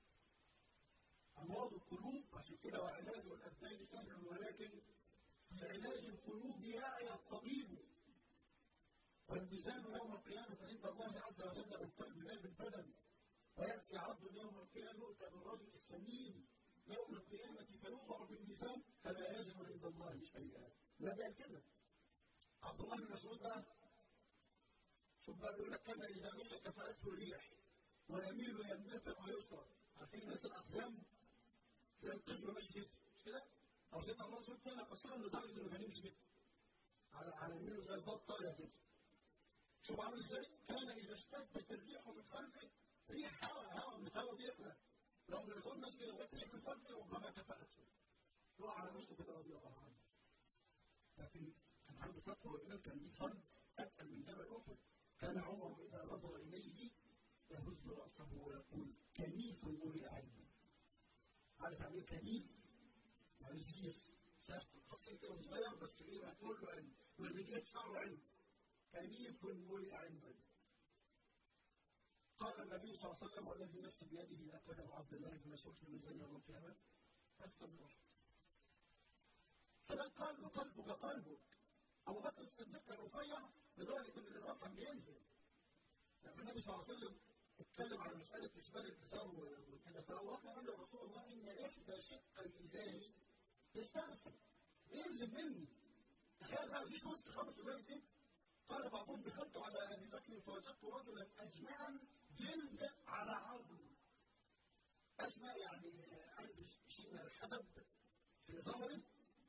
أمراض القلوب عشان كده وعلاج الأبدان سهل ولكن في علاج القلوب يعي الطبيب والميزان يوم القيامة عند الله عز وجل بالقلب لا بالبدن ويأتي عبد يوم القيامة يؤتى بالرجل السمين يوم القيامة فيوضع في الميزان فلا يزن عند الله شيئا لا بقى كده عبد الله بن مسعود بقى شوف بقى بيقول لك كان إذا مشى كفأته الريح ويميل يمنة ويسرى عارفين الناس الأقزام في القسم ماشي كده مش كده؟ أو سيدنا عمر مسعود كان قصيرا لدرجة إنه كان يمشي كده على على يمينه زي البط طالع كده شوف عامل ازاي؟ كان إذا اشتدت الريح من خلفه ريح هواء هواء من هواء بيخلق لو الرسول ماشي كده لغايه ريح من خلفه ربما كفأته يقع على وشه كده رضي الله عنه لكن كان عنده تقوى وإيمان كان ليه قلب أتقل من جبل أحد كان عمر إذا نظر إليه يهز رأسه ويقول كنيف مري عيني عارف يعني ايه كنيف؟ يعني زير سافت قصير كده صغير بس ايه مقتول له علم والرجال شعره علم كنيف مري عيني قال النبي صلى الله عليه وسلم والذي نفسي بيده لا قدم عبد الله بن مسعود في الميزان يوم القيامه اثقل واحد فده القلب قلبك قلبك ابو بكر الصديق كان رفيع لدرجه ان الازار كان بينزل لما النبي صلى الله عليه وسلم اتكلم على مساله اسبال الازار وكده فهو واحد قال له رسول الله ان احدى شق الازار يستغفر ينزل مني تخيل بقى مفيش وسط خالص قليل كده قال بعضهم دخلت على ابي بكر فوجدت رجلا اجمعا جلد على عظم اجمع يعني عنده شيء من الحدب في ظهره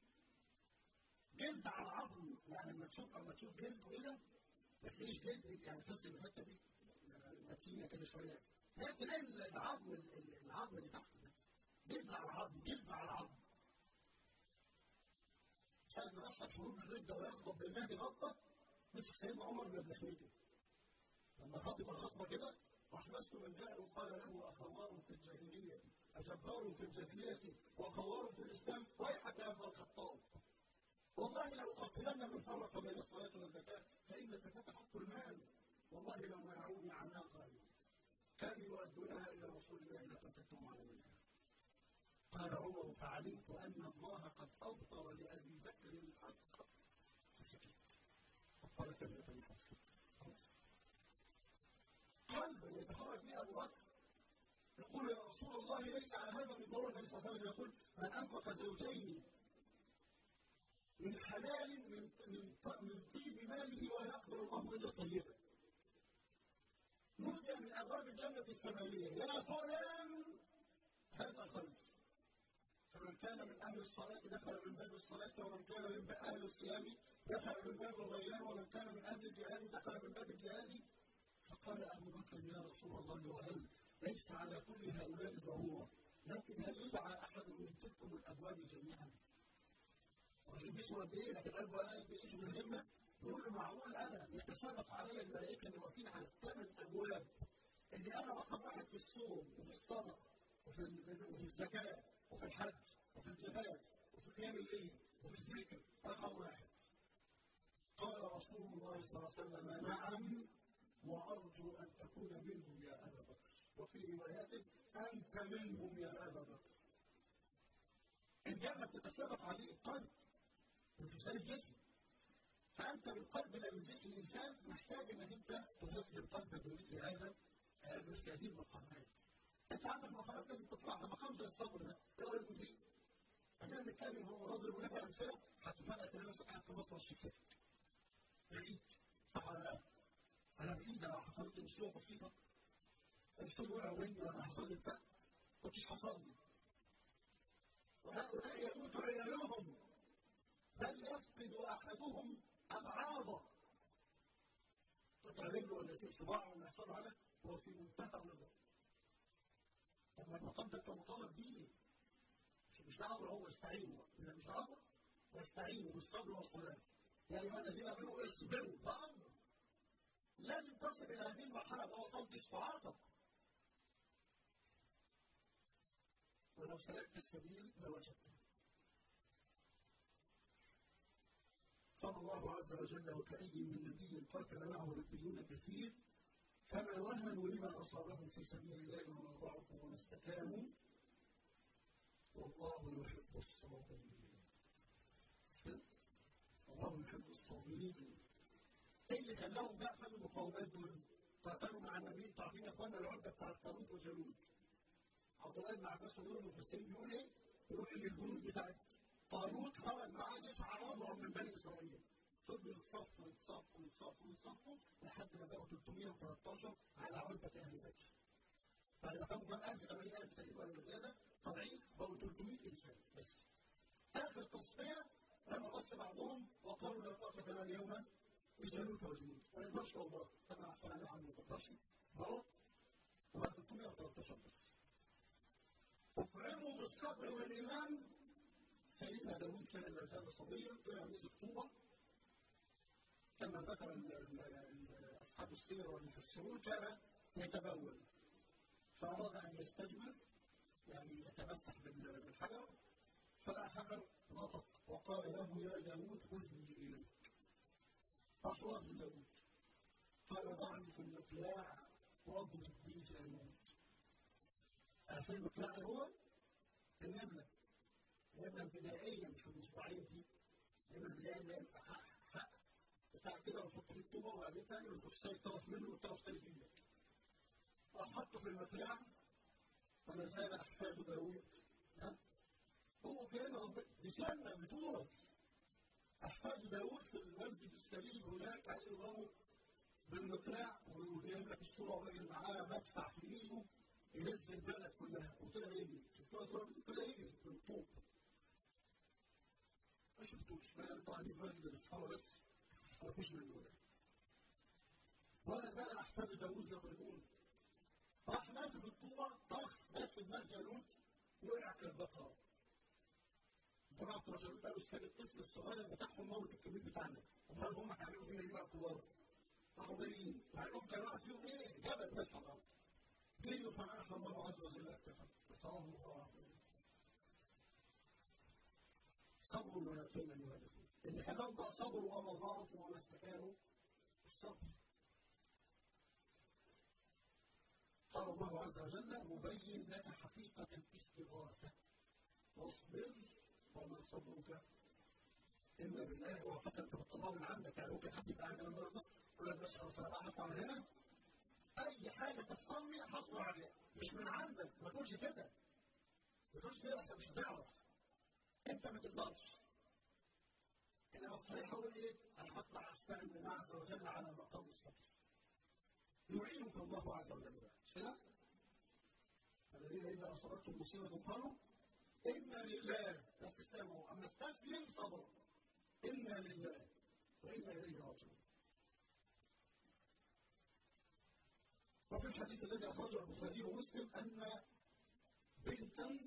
جلد على عظم يعني لما تشوف لما تشوف جلد كده ما تلاقيش جلد يعني تحس ان الحته دي متينه كده شويه لا تلاقي العظم العظم اللي تحت ده جلد على عظم جلد على عظم ساعة ما تحصل حروب الردة ويغضب بالمهدي غضبة مسك سيدنا عمر بن حميدة لما غضب الغضبة كده راح مسكه من جهل وقال له أخوار في الجاهلية أجبار في الجاهلية وخوار في الإسلام ويحك يا ابن الخطاب والله لو قتلن من فرق بين الصلاة والزكاة فإن الزكاة حق المال والله لو منعوني عناقا كانوا يؤدونها إلى رسول الله لقتلتهم على منها قال عمر فعلمت أن الله قد أظهر لأبي بكر الحق فسكت وقال كلمة الحق خلاص قلب يتحرك به أبو بكر يقول يا رسول الله ليس على هذا من دور النبي صلى الله عليه وسلم يقول من أنفق زوجين من حلال من من من طيب ماله ولا يقبل الله الا طيبا. نودي من ابواب الجنه الثمانيه يا فلان هذا خير. فمن كان من اهل الصلاه دخل من باب الصلاه ومن كان من اهل الصيام دخل من باب الريان ومن كان من اهل الجهاد دخل من باب الجهاد. فقال ابو بكر يا رسول الله وهل ليس على كل هؤلاء ضروره لكن هل يدعى احد من تلكم الابواب جميعا؟ ويلبسوا قد ايه لكن قلبه انا يلبس من الهمه يقول له معقول انا يتسابق علي الملائكه اللي واقفين على الثمان ابواب اللي انا رقم واحد في الصوم وفي الصلاه وفي وفي الزكاه وفي الحج وفي الجهاد وفي قيام الليل وفي الذكر رقم واحد قال رسول الله صلى الله عليه وسلم نعم وارجو ان تكون منهم يا ابا بكر وفي روايات انت منهم يا ابا بكر الجنه بتتسابق عليه القلب انفصال الجسم فانت بالقلب لا من جسم الانسان محتاج انك انت تغذي قلبك بمثل هذا بمثل هذه المقامات انت عندك مقامات لازم تطلعها مقام زي الصبر ده ايه رايكم فيه؟ احنا بنتكلم هو نضرب لك امثله هتفاجئ تلاقي نفسك قاعد في مصر شفتك بعيد صح ولا لا؟ انا بعيد انا حصلت لي مشكله بسيطه الفيل وقع مني وانا حصل لي بتاع كنتش حصل لي وهؤلاء يموت عيالهم بل يفقد احدهم ابعاضه قطع رجله ولا تيجي صباعه ولا يحصل حاجه هو في منتهى الرضا طب ما المقام ده انت مطالب بيه مش ده امر هو استعينوا مش ده امر واستعينوا بالصبر والصلاه يا ايها الذين امنوا اصبروا ده امر لازم تصل الى هذه المرحله ما وصلتش تعاطف ولو سلكت السبيل لوجدته قال الله عز وجل وكأي من نبي قاتل معه ربيون كثير فما وهنوا لما أصابهم في سبيل الله وما ضعفوا وما استكانوا والله يحب الصابرين الله يحب الصابرين ايه اللي خلاهم بقى خلوا المقاومات دول قاتلوا مع النبي انتوا عارفين يا اخوانا العده بتاعت طالوت وجالوت عبد الله بن عباس وغيره المفسرين بيقول ايه؟ يقول ان الجنود بتاعت طالوت خرج معاه جيش عرب من بني اسرائيل فضلوا يتصفوا يتصفوا يتصفوا يتصفوا لحد ما بقوا 313 على عربة أهل بدر. بعد ما كانوا كام 1000 80000 تقريبا ولا زيادة طالعين بقوا 300 إنسان بس. آخر تصفية لما بص بعضهم وقالوا لا طاقة لنا اليوم بجنود وجنود ما نقدرش والله طبعا السلام عنه ما تقدرش بقوا وبقى 313 بس. أكرموا بالصبر والإيمان سيدنا داوود كان لا زال صبيا طلع مسك طوبة كما ذكر أصحاب السير والمفسرون كان يتبول فأراد أن يستجمل يعني يتمسح بالحجر فلا حجر نطق وقال له يا داوود خذني إليك فأخرج داوود قال ضعني في المقلاع واضرب بي جالوت في المقلاع هو النملة النملة البدائية مش الأسبوعية دي النملة البدائية اللي هي حق بتاع كده وتحط فيه الطوبه وبعدين تاني وتروح سايب طرف منه والطرف تاني في ايدك. وحطه في المقلاع ولا زال احفاد داوود هو كان دي سنه بتورث احفاد داوود في المسجد السليم هناك عليه يضربوا بالمقلاع ويجيب لك الصوره وراجل معاه مدفع في ايده يهز البلد كلها وطلع يجري طلع يجري بالطوب ما شفتوش بقى انتوا قاعدين في مسجد الاصحاب بس مفيش منه ده ولا زال احفاد داوود يضربون راح مات في الطوبه طخ مات في دماغ جالوت وقع كالبقره طبعا بتوع جالوت قالوا كان الطفل الصغير بتاعهم موت الكبير بتاعنا امال هم هيعملوا فينا ايه بقى كبار راحوا جايين مع انهم كانوا واحد فيهم ايه جبل بس على جريوا فنحن الله عز وجل اكتفى فصارهم الله عز وجل صبر ويقين يهدفون اللي خلاهم بقى صبروا وما ضعفوا وما استكانوا الصبر قال الله عز وجل مبين لك حقيقة الاستغاثة واصبر وما صبرك إلا بالله وفقط أنت بتطلعه من عندك يعني ممكن حد يبقى عندنا النهارده يقول لك بس خلاص أنا بقى هطلع من هنا أي حاجة تحصل لي هصبر عليها مش من عندك ما تقولش كده ما تقولش كده عشان مش هتعرف أنت ما تقدرش انما الصحيح هو ايه؟ انا هطلع استعن بالله عز وجل على مقام الصبر. يعينك الله عز وجل مش كده؟ الذين اذا اصابتهم مصيبه قالوا انا لله بس استسلموا اما استسلم صبر انا لله وانا اليه راجعون. وفي الحديث الذي اخرجه البخاري ومسلم ان بنتا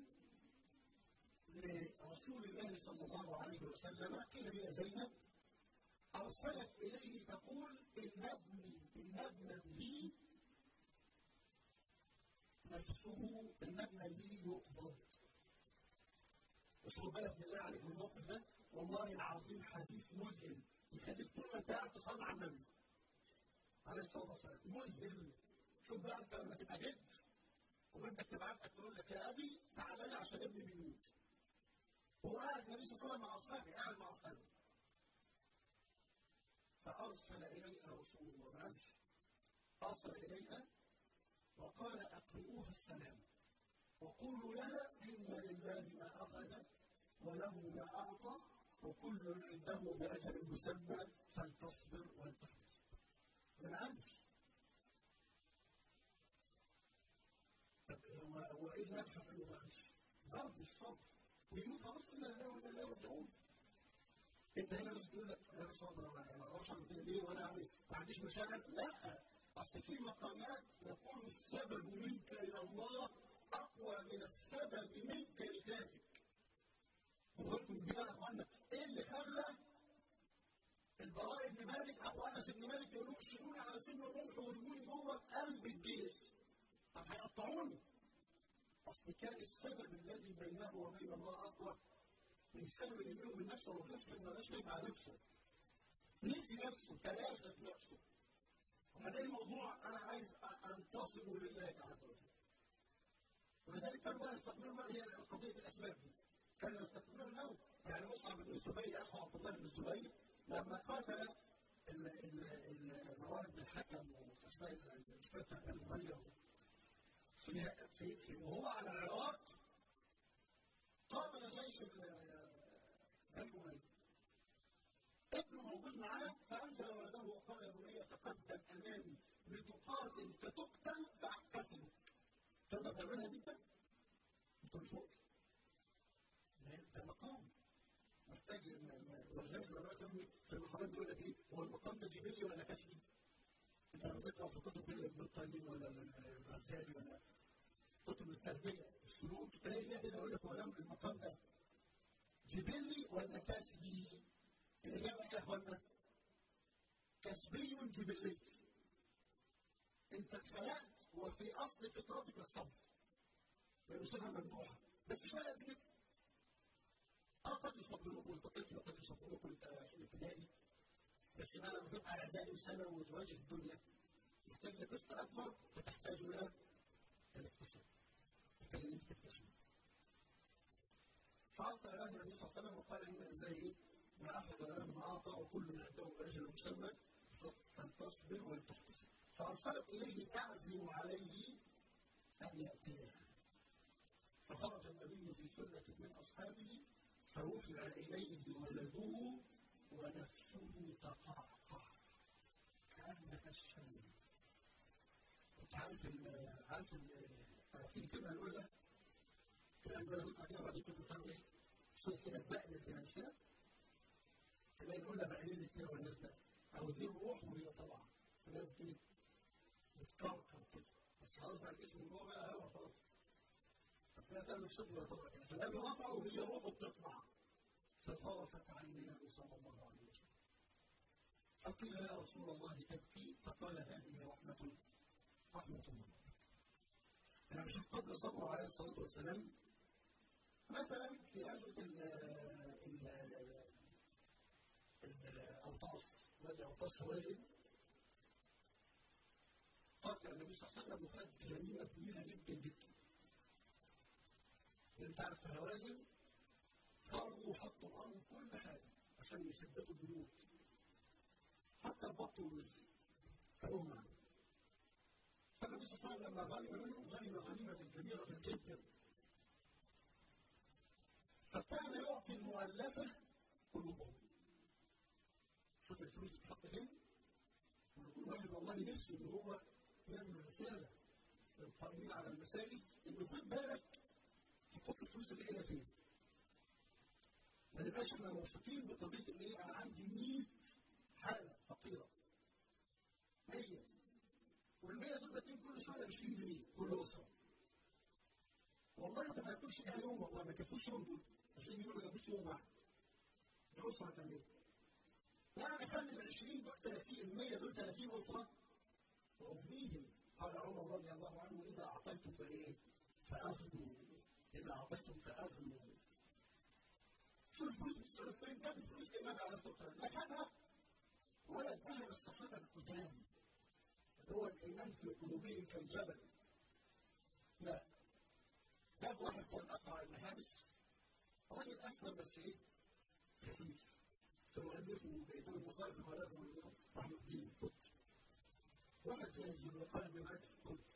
لرسول الله صلى الله عليه وسلم قيل هي زينب أرسلت إليه تقول إن ابني إن ابنا لي نفسه إن ابنا لي يقبض وخد بالك بالله عليك من الموقف ده والله العظيم حديث مذهل يخليك طول ما انت قاعد تصلي على النبي عليه الصلاه والسلام مذهل شوف بقى انت لما تبقى جد وبنتك تبعتك تقول لك يا ابي تعالى لي عشان ابني بيموت هو قاعد النبي صلى الله عليه وسلم مع اصحابه قاعد مع اصحابه فارسل اليها رسول الله ما قالش ارسل اليها وقال اقرئوها السلام وقولوا لها ان لله ما اخذ وله ما اعطى وكل عنده باجل مسمى فلتصبر ولتحتسب ما قالش طب هو هو ايه المبحث اللي ما قالش؟ برضه الصبر ويقول خلاص الا لله وانا لا يرجعون انت هنا بس تقول لك انا بس ما اقدرش اعمل كده ليه وانا يعني ما عنديش مشاعر لا اصل في مقامات يقول السبب منك الى الله اقوى من السبب منك لذاتك وقلت دي بقى اخوانا ايه اللي خلى البراء بن مالك او انس بن مالك يقولوا اشتروني على سن الرمح وارموني جوه في قلب الجيش طب هيقطعوني اصل كان السبب الذي بينه وبين الله اقوى من السبب اللي بينه وبين نفسه وطفل ما بقاش خايف على نفسه نسي نفسه تلاشت نفسه وبعدين الموضوع انا عايز انتصر لله عز وجل ولذلك كانوا بقى يستقبلون بقى هي قضيه الاسباب دي كانوا يستقبلون الموت يعني مصعب بن الزبير اخو عبد الله بن الزبير لما قاتل الموارد الحكم واسماء المشكله بتاعت بني في في في وهو على العراق قابل جيش بني أمية ابنه موجود معاه فأنزل ولده وقال يا بني تقدم أمامي لتقاتل فتقتل فأحتسبك تقدر تعملها دي انت؟ انت مش ممكن ده مقام محتاج ولذلك العلماء كانوا في المقامات بيقول لك ايه هو المقام ده جبلي ولا كسبي؟ انت لما تقرا في كتب ابن القيم ولا الغزالي ولا كتب التربيه السلوك تلاقي فيها كده يقول لك هو المقام ده جبلي ولا كسبي؟ الإجابة إيه يا إخوانا؟ كسبي جبلي. أنت اتخلقت وفي أصل فطرتك الصبر. بصفة ممنوعة، بس شوية قد كده. أه قد يصبروك وأنت طفل وقد يصبروك وأنت في الابتدائي. بس بقى لما تبقى إعدادي وسنة وتواجه الدنيا محتاج لقسط أكبر فتحتاج إلى الاقتصاد. محتاج إن أنت تكتسب. فأرسل له النبي صلى الله عليه وسلم وقال إن لله إيه؟ ما أخذ له ما أعطى وكل عنده بأجل مسمى فلتصبر ولتحتسب فأرسلت إليه تعزم عليه أن يأتيها فخرج النبي في سنة من أصحابه فرفع إليه ولده ونفسه تقعقع كأنك الشمس كنت عارف ال عارف التراكيب الكلمة الأولى كده الأولى كده بعد كده بتعمل إيه؟ صوت كده بقلب كده مش كده؟ تلاقي الأولى بقليل كده والناس ده أو دي الروح وهي طالعة تلاقي بتبتدي بتكركر كده بس خلاص بقى الجسم من جوه بقى هوا خلاص فتلاقي تعمل صوت وهي طالعة كده فلما رفع وهي روحه بتطلع فخرفت عيناه صلى الله عليه وسلم فقيل يا رسول الله تبكي فقال هذه رحمة رحمة الله أنا بشوف قدر صبره عليه الصلاة والسلام مثلا في غزوة الأوطاس وادي أوطاس هوازن قاتل النبي صلى الله عليه وسلم وخد جريمة كبيرة جدا جدا أنت عارف في هوازن خرجوا وحطوا الأرض كل حاجة عشان يثبتوا البيوت حتى البط والرزق كانوا معاه فالنبي صلى الله عليه وسلم لما غنم منهم غنم غنيمة كبيرة جدا فكان يعطي المؤلفة قلوبهم شوف الفلوس بتتحط فين الواحد والله نفسه ان هو يعمل رسالة للقائمين على المساجد انه خد بالك تحط الفلوس اللي هنا فين ما نبقاش احنا موثوقين بقضية ان ايه انا عندي 100 حالة فقيرة 100 وال 100 دول بديهم كل شهر 20 جنيه كل أسرة والله ما ياكلش بيها يوم والله ما يكفوش يوم دول 20 جنيه ما يكفوش يوم واحد الأسرة كمان لا نخلي ال 20 دول 30 ال 100 دول 30 أسرة وأغنيهم قال عمر رضي الله عنه إذا أعطيتم فإيه؟ فأغنوا إذا أعطيتم فأغنوا شو الفلوس بتصرف فين؟ كانت الفلوس للنبي عليه الصلاة والسلام لا خدها ولا اداها للصحابة القدام اللي هو الإيمان في قلوبهم كالجبل لا جاب واحد زي الأقرع المحابس راجل أسلم بس إيه؟ خفيف فمؤلفه بيتون المصارف المؤلفة رحمة الدين كنت واحد زي ذي القلب بن عدي كنت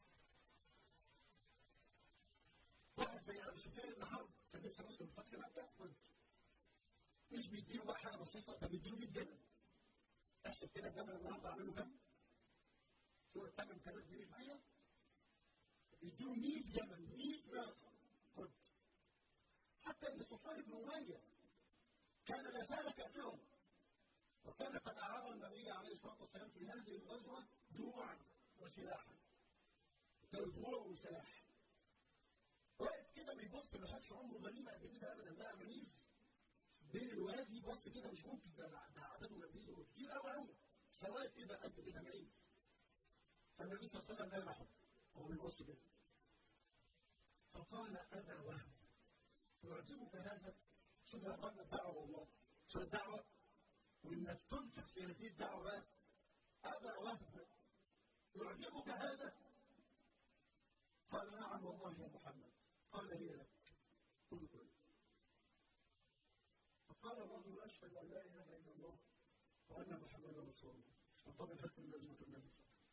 واحد زي أبو سفيان بن حرب كان لسه مسلم فتح مكة كنت مش بيديله بقى حاجة بسيطة ده بيديله 100 جنيه احسب كده الجبل النهارده عامل له كام؟ سورة 8000 جنيه في مية يديله 100 جبل 100 ناقة كنت حتى ان صفوان بن أمية كان لا زال كافرا وكان قد أعار النبي عليه الصلاة والسلام في هذه الغزوة دروعا وسلاحا كان دروع وسلاح واقف كده بيبص ما خدش عمره غنيمة قد كده أبدا لا منيف بين الوادي بص كده مش ممكن ده ده عدده جنبيه كتير قوي قوي سواء كده قد كده ميت فالنبي صلى الله عليه وسلم لمحه وهو بيبص كده فقال أنا وهم يعجبك هذا شوف يا اخوانا الدعوه والله شوف الدعوه وانك تنفق في هذه الدعوه ابا وهب يعجبك هذا؟ قال نعم والله يا محمد قال هي لك كل كل فقال الرجل اشهد ان لا اله الا الله وان محمدا رسول الله فقد حتى لازمه النبي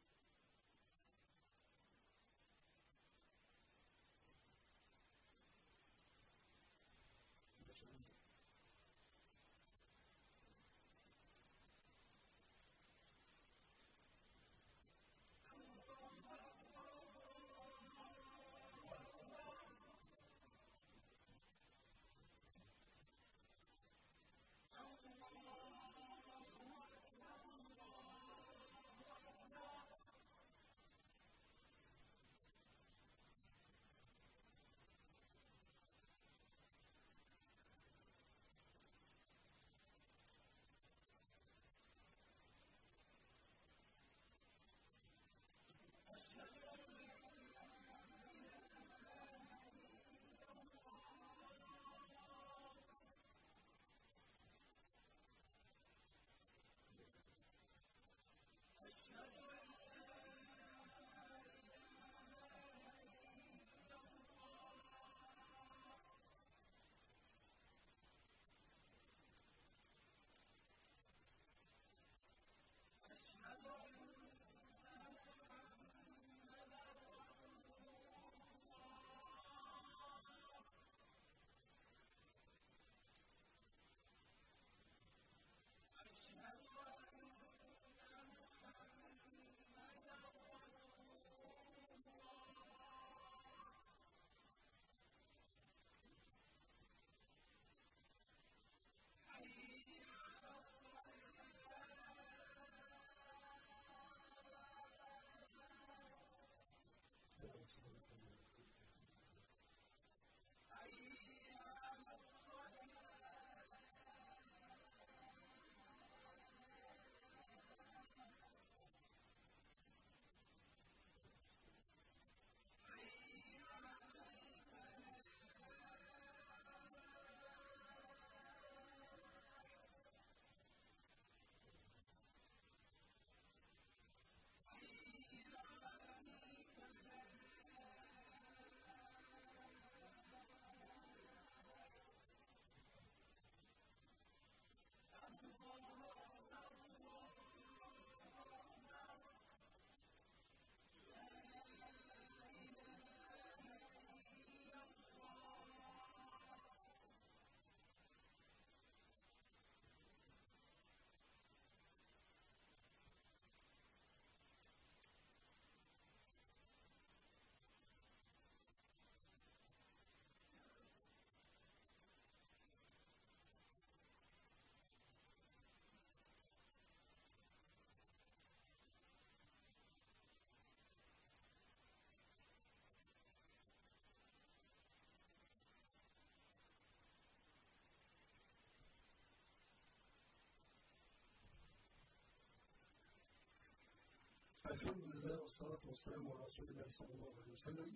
الحمد لله والصلاة والسلام على رسول الله صلى الله عليه وسلم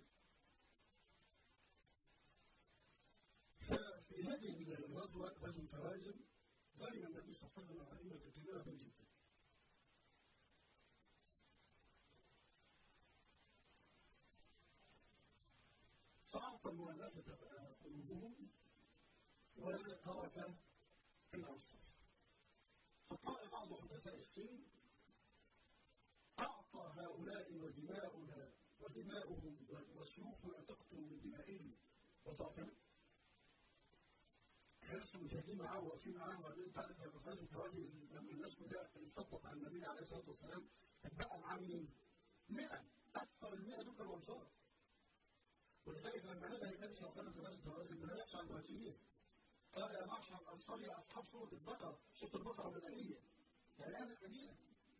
ففي هذه الغزوة غزوة تراجم غنم النبي صلى الله عليه وسلم غنيمة كبيرة جدا فأعطى المؤلفة قلوبهم وترك الأنصار فقال بعض حدثاء السن هؤلاء ودماؤنا ودماؤهم وسيوفنا تقتل من دمائهم وتعطل لسه مجاهدين معاه واقفين معاه وبعدين تعرف لما خرجوا الكوازي لما الناس كلها انفضت على النبي عليه الصلاه والسلام اتبقى معاه مين؟ 100 اكثر ال 100 دول كانوا انصار ولذلك لما نزل النبي صلى الله عليه وسلم في غزوه الكوازي ما يخشى على المهاجرين قال يا معشر الانصار يا اصحاب سوره البقره سوره البقره مدنيه يعني اهل المدينه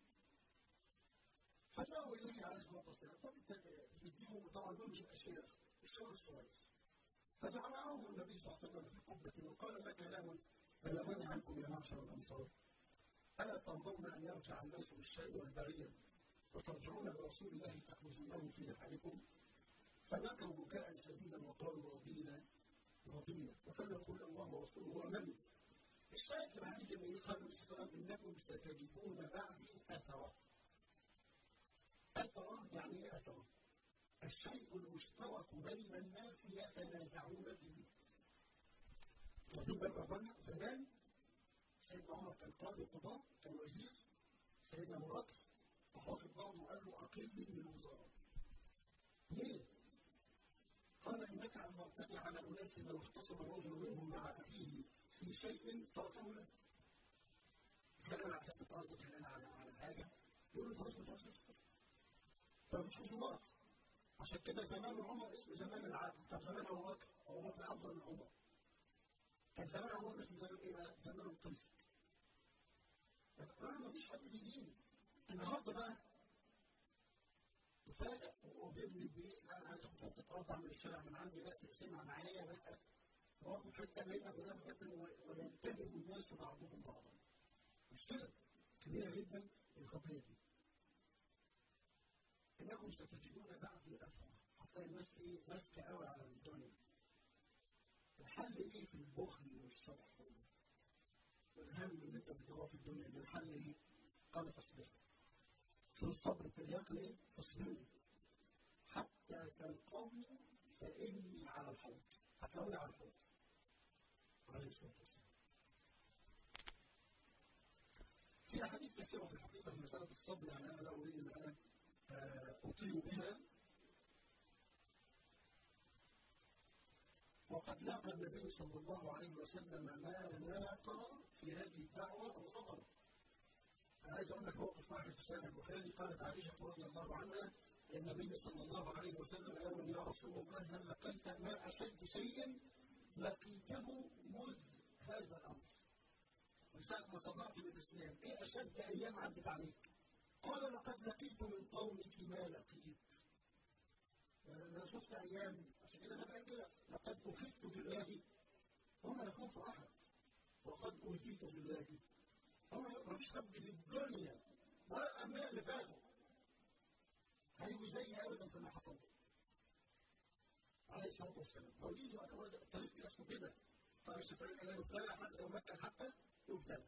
فجاءوا اليه عليه الصلاه والسلام فبالتالي يديهم طبعا دول مش الاشياء الشغل الصغير فجعلهم النبي صلى الله عليه وسلم في قبه وقال ما كلام بلغني عنكم يا معشر الانصار الا ترضون ان يرجع الناس بالشيء والبعير وترجعون برسول الله تحوزونه في نحركم فبكوا بكاء شديدا وقالوا رضينا رضينا وكان يقول الله ورسوله هو من الشاهد في الحديث النبي صلى الله عليه وسلم إنكم ستجدون بعدي أثرا أثرا يعني إيه أثرا؟ الشيء المشترك بين الناس يتنازعون به واخدين بالكم يا اخوانا زمان سيدنا عمر كان قاضي القضاء كان وزير سيدنا ابو بكر راح واخد بعضه وقال له اقلني من الوزاره ليه؟ قال انك ان مرتدي على اناس لو اختصم الرجل منهم مع اخيه في شيء تركه له كان على حته ارض كان على على حاجه يقول له خلاص مش عارف فمش خصومات عشان كده زمان عمر اسمه زمان العدل طب زمان ابو بكر ابو بكر افضل من عمر كان زمان ابو بكر في زمان ايه بقى؟ زمان القسط القرآن مفيش حد بيدين النهارده بقى تفاجئ وبيبني البيت لا انا عايز اخد حته ارض اعمل الشارع من عندي لا تقسمها معايا لا واخد حته منها ولا حته وينتهب الناس بعضهم بعضا مشكله كبيره جدا القضيه دي انكم ستجدون بعدي افرح هتلاقي الناس ايه ماسكه قوي على الدنيا الحل ايه في البخل والشح والهم اللي انت بتدور في الدنيا دي الحل ايه؟ قال فاصبروا في الصبر ترياق ايه؟ فاصبروا حتى تلقوني فاني على الحوض هتلاقوني على الحوض عليه الصلاه والسلام في احاديث كثيره في الحقيقه في مساله الصبر يعني انا لا اريد ان انا اطيل بها وقد لاقى النبي صلى الله عليه وسلم ما لاقى في هذه الدعوه وصبر. انا عايز اقول لك موقف واحد في صحيح البخاري قالت عائشه رضي الله عنها النبي صلى الله عليه وسلم يوم يا رسول الله هل لقيت ما اشد شيء لقيته مذ هذا الامر. من ساعه ما صدرت بالاسلام ايه اشد ايام عدت عليك؟ قال لقد لقيت من قومك ما لقيت. انا شفت ايام عشان كده انا بقول كده لقد اخذت بالله وما يخاف احد وقد اوذيت بالله هو ما فيش حد في الدنيا ولا الانبياء اللي فاتوا هيجوا زي ابدا في اللي حصل عليه الصلاه والسلام موجود التاريخ اسمه كده قال الشيطان لا يبتلى احد لو مكن حتى يبتلى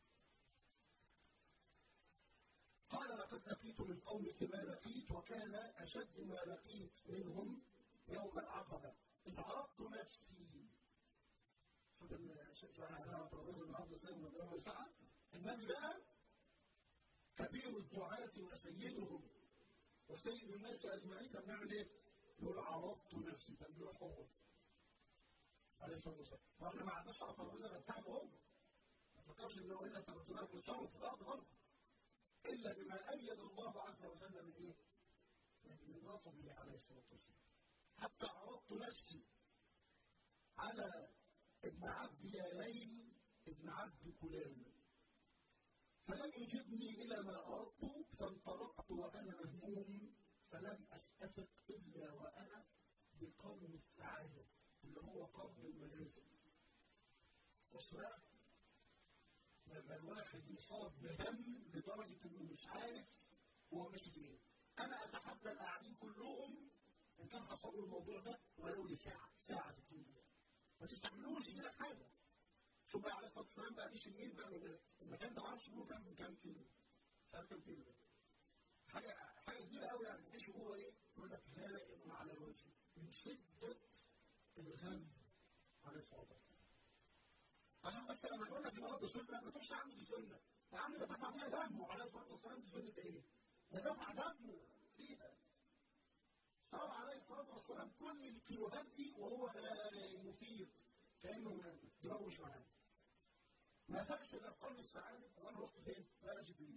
قال لقد لقيت من قومك ما لقيت وكان اشد ما لقيت منهم يوم العقبه اذ عرضت نفسي شوف شوف انا ترابيزه النهارده زي ما بنقول ساعه النبي بقى كبير الدعاة وسيدهم وسيد الناس اجمعين كان بيعمل ايه؟ يقول عرضت نفسي كان بيروح هو عليه الصلاه والسلام فاحنا ما عدناش على ترابيزه غير بتاعته هو ما تفكرش ان هو الا انت بتبارك وتشرف في الارض برضه الا بما ايد الله عز وجل من ايه؟ من نصبه عليه الصلاه والسلام حتى عرضت نفسي على ابن عبد يالين ابن عبد كلام فلم يجبني الى ما اردت فانطلقت وانا مهموم فلم استفق الا وانا بقرن السعاده اللي هو قرن المنازل وصراع لما الواحد يصاب بهم لدرجه انه مش عارف هو ماشي فين انا اتحدى القاعدين كلهم ان كان حصل له الموضوع ده ولو لساعه ساعه 60 دقيقه ما تستعملوش كده حاجه شوف بقى عليه الصلاه والسلام بقى مش النيل بقى المكان ده ما اعرفش له كام كام كيلو مش عارف كام كيلو حاجه حاجه كبيره قوي يعني مش هو ايه يقول لك هالئ على الوجه من شده الغم عليه الصلاه والسلام انا بس لما اقول لك النهارده سنه ما تقولش يا عم دي سنه يا عم ده دفع فيها دمه عليه الصلاه والسلام دي سنه ايه؟ ده دفع دمه فيها صار عليه الصلاه والسلام كل الكيلوهات دي وهو لا يفيض كانه دماغه مش معاه ما فاقش الا في قرن السعاده وانا رحت فين؟ لا جبريل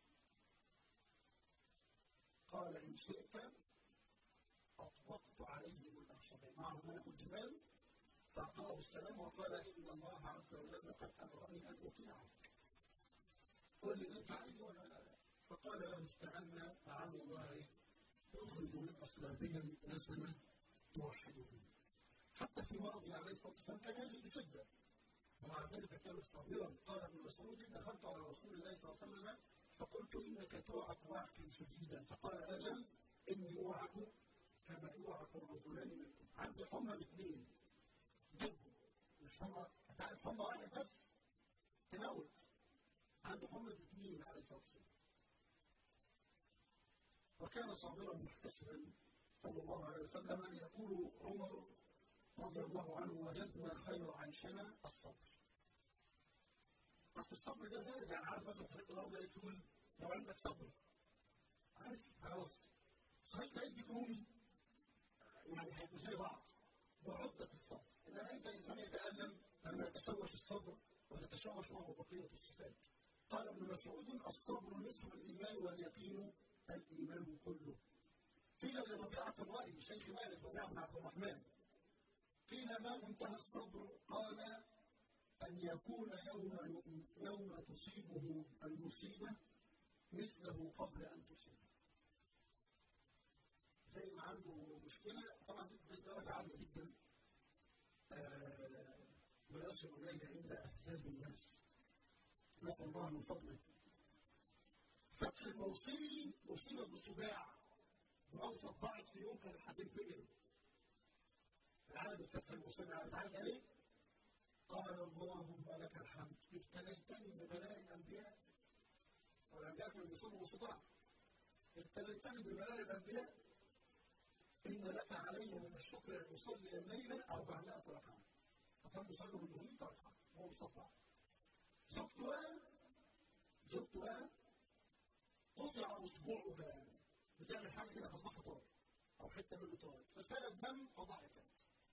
قال ان شئت اطبقت عليهم الاخشبين معهم ملك الجبال فاعطاه السلام وقال ان الله عز وجل قد امرني ان اطيعك قل لي انت عايزه ولا لا؟ فقال له استعنا لعل الله يخرج من اصلابهم نسمه توحدهم حتى في مرضه عليه الصلاه والسلام كان يجد بشده ومع ذلك كان صابرا قال ابن مسعود دخلت على رسول الله صلى الله عليه وسلم فقلت انك توعك وعكا شديدا فقال اجل اني اوعك كما يوعك الرجلان منكم عندي حمى باثنين ضد مش حمى انت عارف حمى واحد بس تموت عند محمد اثنين عليه الصلاه والسلام وكان صابرا محتسبا صلى الله عليه وسلم ان يقول عمر رضي الله عنه وجدنا خير عيشنا الصبر اصل الصبر ده زائد يعني عارف مثلا طريق الارض لقيت تقول لو عندك صبر عارف خلاص صحيح تلاقي رومي يعني هيبقوا زي بعض وعدة الصبر انما انت الانسان يتالم لما يتشوش الصبر وتتشوش معه بقيه الصفات قال ابن مسعود الصبر نصف الايمان واليقين الايمان كله قيل لربيعه الراي شيخ مالك ربيعه بن عبد الرحمن قيل ما منتهى الصبر قال أن يكون يوم يوم تصيبه المصيبة مثله قبل أن تصيبه. زي ما عنده مشكلة طبعا دي درجة عالية جدا آه ويصل إليها إلا أفزاز الناس. نسأل الله من فضله. فتح الموصلي أصيب بالصداع وأوصى ضاعت في يوم كان هتنفجر. العالم فتح الموصلي عارف عارف ليه؟ قال اللهم لك الحمد ابتليتني ببلاء الانبياء والانبياء كانوا بيصوموا صداع ابتليتني ببلاء الانبياء ان لك علي من الشكر ان اصلي الليله 400 ركعه فكان بيصلي من 100 ركعه وهو مصدع زوجته بقى زوجته بقى قطع اصبعها بتعمل حاجه كده فاصبحها طار او حته منه طار فسال الدم فضحكت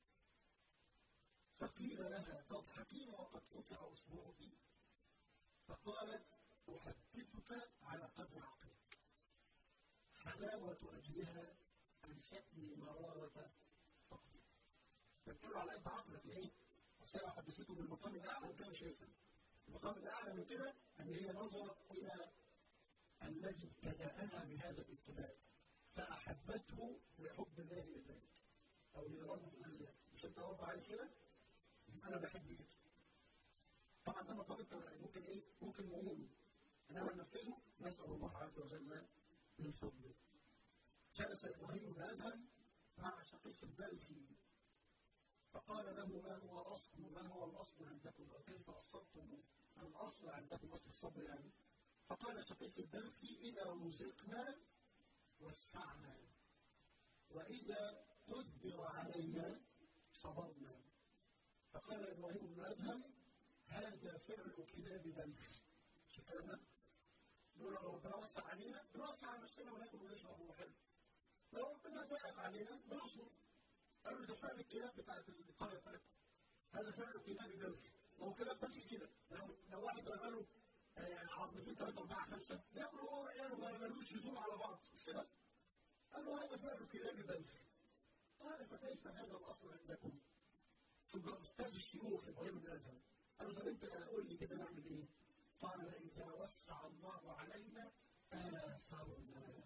فقيل لها تضحكين وقد قطع اصبعك فقالت احدثك على قدر عقلك حلاوه اجلها انستني مراره فقدي بتقول على قد عقلك ليه؟ اصل انا حدثته بالمقام الاعلى وكان شايفها المقام الاعلى من كده ان هي نظرت الى الذي ابتداها بهذا الابتلاء فاحبته لحب الله لذلك او لاراده الله ذلك مش انت رب عايز كده؟ انا بحب كده طبعا ده مقام ممكن ايه ممكن نقوله انما ننفذه نسال الله عز وجل من فضله جلس ابراهيم بن ادهم مع شقيق البلخي فقال له ما هو الاصل ما هو الاصل عندكم وكيف اصبتم الاصل عندكم اصل الصبر يعني فقال شقيق البلخي اذا رزقنا وسعنا واذا قدر علينا صبرنا فقال ابراهيم بن ادهم هذا فعل كلاب بلخ شو الكلام ده؟ يقول لو ربنا وسع علينا بنوسع على نفسنا وناكل ونشرب وحلو لو ربنا ضيق علينا بنصبر قالوا ده فعل الكلاب بتاعت القريه بتاعتنا هذا فعل كلاب بلخ هو كلاب بلخ كده لو لو واحد رمى له عظمتين ثلاثه اربعه خمسه بياكل هو وعياله ما رمالوش يزوم على بعض مش كده؟ قالوا هذا فعل كلاب بلخ قال فكيف هذا الاصل عندكم؟ ثم استاذ الشيوخ ابراهيم بن ادهم قالوا طب انت قول لي كده نعمل ايه؟ قال اذا وسع الله علينا اثرنا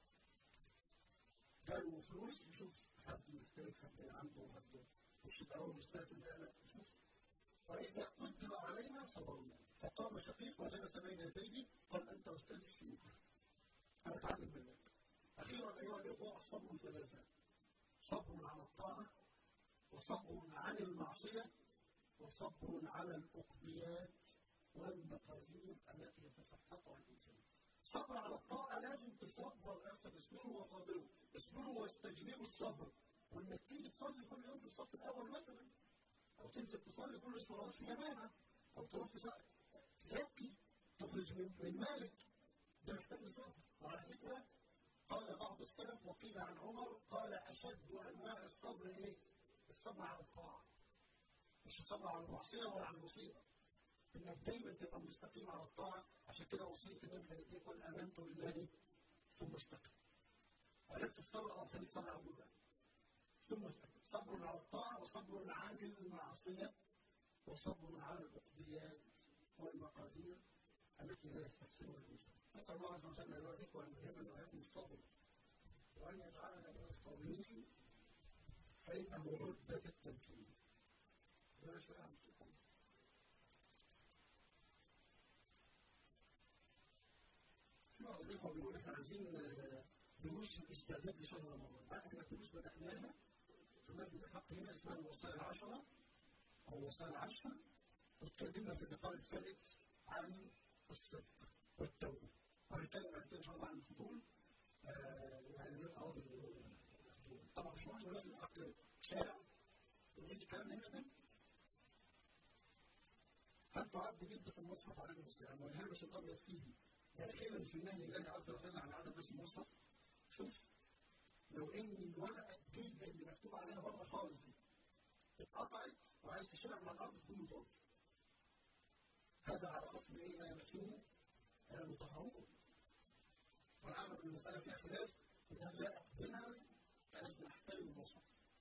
قالوا فلوس يشوف حد محتاج حد عنده حد مش الاول استاذ لا لا شوف واذا قدر علينا صبرنا فقام شقيق وجلس بين يديه قال انت استاذ الشيوخ انا اتعلم منك اخيرا ايها الاخوه الصبر ثلاثه صبر على الطاعه وصبر عن المعصية وصبر على الأقبيات والمقادير التي يتسخطها الإنسان. صبر على الطاعة لازم تصبر نفسك اصبروا وصابروا، اصبروا واستجلبوا الصبر، وإنك تيجي تصلي كل يوم في الصف الأول مثلا، أو تنزل تصلي كل صلاة في جماعة، أو تروح تزكي تخرج من, من مالك، ده محتاج صبر، وعلى فكرة قال بعض السلف وقيل عن عمر قال أشد أنواع الصبر إيه؟ الصبر على الطاعة مش الصبر على المعصية ولا على المصيبة انك دايما تبقى مستقيم على الطاعة عشان كده وصية النبي كانت يقول آمنت بالله ثم استقم عرفت الصبر اه خليك صبر على الله ثم استقم صبر على الطاعة وصبر عن المعصية وصبر على العقديات والمقادير التي لا يستحسنها الإنسان نسأل الله عز وجل أن يهديك وأن يلهمنا وإياكم الصبر وأن يجعلنا من الصابرين فإنه عدة التمكين ده شوية عن الشيطان في بعض الإخوة بيقول إحنا عايزين دروس الاستعداد لشهر رمضان احنا دروس بدأناها في مسجد الحق هنا اسمها الوصايا العشرة أو الوصايا العشرة واتكلمنا في اللقاء الثالث عن الصراط ان شاء الله عن الفضول يعني طبعا مش مهم لازم نحط شارع ونيجي الكلام هنا ده هل تعد جدة المصحف عليه السلام والهامش الابيض فيه داخلا في نهي الله عز وجل عن عدم اسم المصحف شوف لو ان الورقه الجلده اللي مكتوب عليها بره خالص دي اتقطعت وعايز تشيلها من الارض تكون مطاط هذا على اصل ايه ما يمسه المطهرون واعلم ان المساله فيها خلاف ان لا اقبلها فلازم نحترم المصحف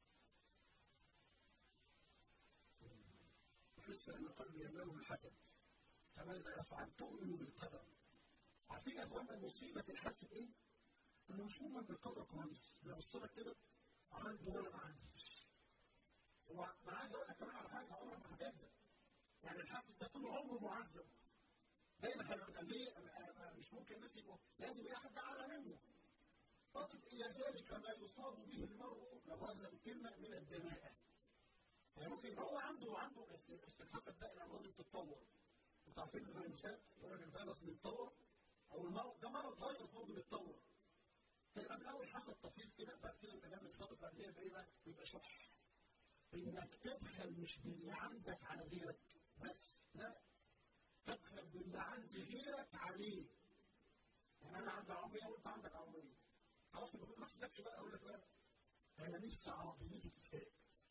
لسه ان قلبي يملأه الحسد فماذا يفعل؟ تؤمن بالقدر عارفين يا اخوانا المصيبه في الحسد ايه؟ انه مش مؤمن بالقدر كويس لو الصلاه كده عنده ولا ما عنديش هو انا عايز اقول لك كمان على حاجه عمرك ما هتبدا يعني الحاسد ده طول عمره معذب دايما هيبقى ليه مش ممكن الناس يبقوا لازم يبقى حد اعلى منه تقف الى ذلك ما يصاب به المرء لو هذا الكلمه من الدناءه يعني ممكن يبقى هو عنده عنده بس الحسد ده الامراض بتتطور انتوا عارفين الفيروسات يقول لك الفيروس بيتطور او المرض ده مرض فيروس برضه بيتطور فيبقى في الاول حسد طفيف كده بعد كده يبقى جامد خالص بعد كده يبقى ايه بقى؟ يبقى شح انك تبخل مش باللي عندك على غيرك بس لا تبخل باللي عند غيرك عليه يعني انا عندي عربيه وانت عندك عربيه خلاص يبقى ما تحسدكش بقى اقول لك لا انا نفسي عربيتي تتحرق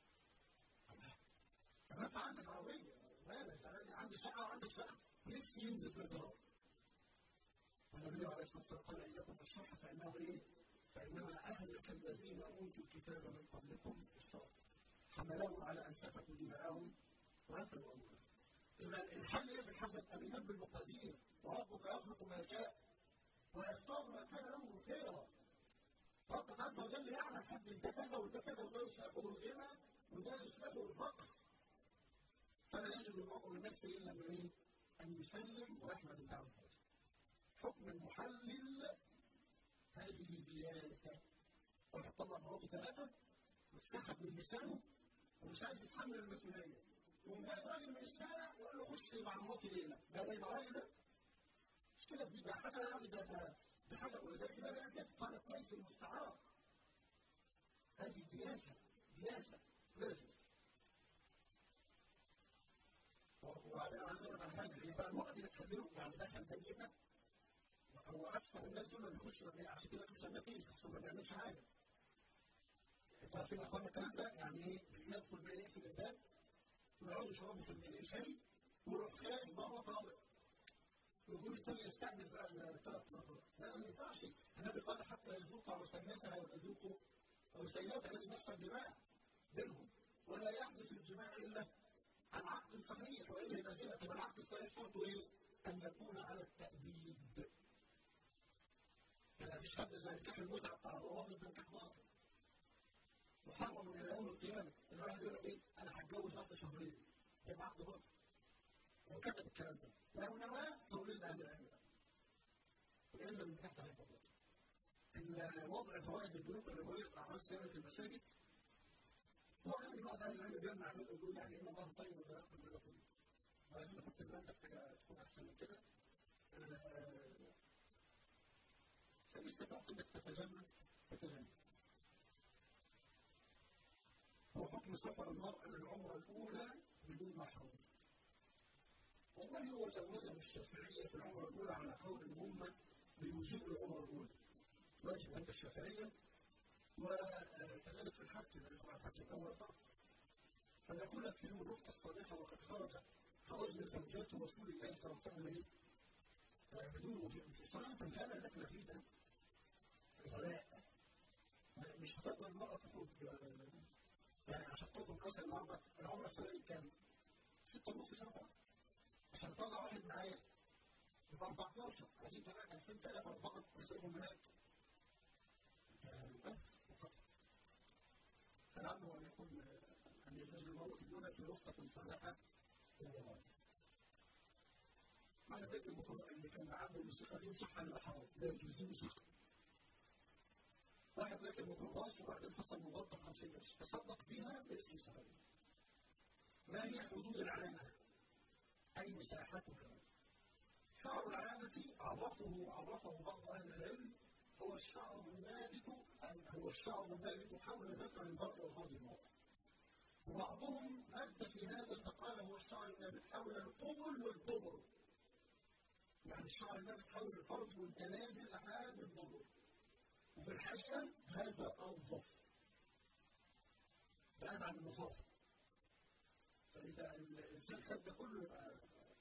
طب انت عندك عربيه مالك عندي شقه وعندك شقه نفسي ينزل في الدرار والنبي عليه الصلاه والسلام قال اياكم الشح فانه ايه؟ فانما اهلك الذين اوتوا الكتاب من قبلكم الشر حملهم على ان سفكوا دماءهم وقتلوا اموالهم اذا الحل ايه في الحسد؟ الايمان بالمقادير وربك يخلق ما يشاء ويختار ما كان له خيرا ربك عز وجل يعلم حد ده كذا وده كذا وده يسلكه الغنى وده يسلكه الفقر فلا يجد المرء من نفسه الا من ايه؟ ان يسلم ويحمد الله عز وجل حكم المحلل هذه ديانته واحد طلع مراته ثلاثه واتسحب من لسانه ومش عايز يتحمل المسؤوليه يقوم جاي راجل من الشارع يقول له خش مع مراتي ليله ده ده يبقى راجل ده مش كده ده حاجه يعني ده ده ده حاجه ولذلك ده بقى كده قال كويس المستعار هذه دياسه دياسه لازم وبعدين عايز اقول لك على حاجه هي بقى المرأة دي بتخليه يعني دخل بنيتها هو اكثر الناس دول اللي بيخشوا عشان كده بنسميه كيس عشان ما بيعملش حاجه انتوا عارفين يا اخوانا الكلام ده يعني ايه يدخل بين يقفل الباب ويقعدوا يشربوا في الليل شاي ويروح خارج بره طالع يقول التاني يستأنف بقى الثلاث مرات لا ما ينفعش النبي قال حتى يذوق عسيلتها وتذوق عسيلتها لازم يحصل جماع بينهم ولا يحدث الجماع الا عن عقد صحيح والا يبقى زنا طب العقد الصحيح شرطه ايه؟ ان يكون على التأبيد يعني مفيش حد زي نكاح المتعه بتاع الروافض ده نكاح باطل محرم الى يوم القيامه الواحد يقول لك ايه انا هتجوز بعد شهرين يبقى عقد باطل وكتب الكلام ده لو نواه تقول لنا اهل العلم يبقى لازم النكاح ده هيبقى باطل ان وضع فوائد البنوك الربويه في اعمال سيره المساجد هو يعني بعض اهل العلم بيمنع منه يقول يعني ان الله طيب ولا يقبل ولا يقبل عايزين نحط الماده في حاجه تكون احسن من كده فإن استطعت انك تتجمل فتجمل هو حكم سفر المرأة للعمرة الأولى بدون محرم والله هو جوزه الشافعية في العمرة الأولى على قول إن هم بيوجبوا العمرة الأولى واجب عند الشافعية وكذلك في الحج لأن هو الحج الأول فقط فنقول في يوم الرفقة الصالحة وقد خرجت خرج من زوجات رسول الله صلى الله عليه وسلم بدون صراحة الهالة اللي احنا فيه ده الغلاء مش هتقدر المرأة تخرج يعني عشان تخرج مثلا النهارده العمرة السنة كام؟ ستة ونص سبعة عشان اطلع واحد معايا يبقى 14 عايزين كمان 2000 3 4 يصرفوا هناك فالأمر أن يكون أن يجوز المرء الأولى في رفقة صالحة معنى ذلك المطلق اللي كان عنده الموسيقى دي صح ولا حرام؟ لا يجوز دي موسيقى. واحد راكب ميكروباص وبعدين حصل مغالطة 50 قرش تصدق بيها باسم صحابي. ما هي حدود العلامة؟ أي مساحتها؟ شعر العلامة النعمة عرفه عرفه بعض أهل العلم هو الشعر النابت هو الشعر النابت حول ذكر المرء وفرج المرء. وبعضهم مد في هذا فقال هو الشعر النابت حول القبل والدبر. يعني الشعر النابت حول الفرج وانت نازل لحد الدبر. وفي الحقيقة هذا أنظف. بعد عن النظافة. فإذا الإنسان خد ده كله يبقى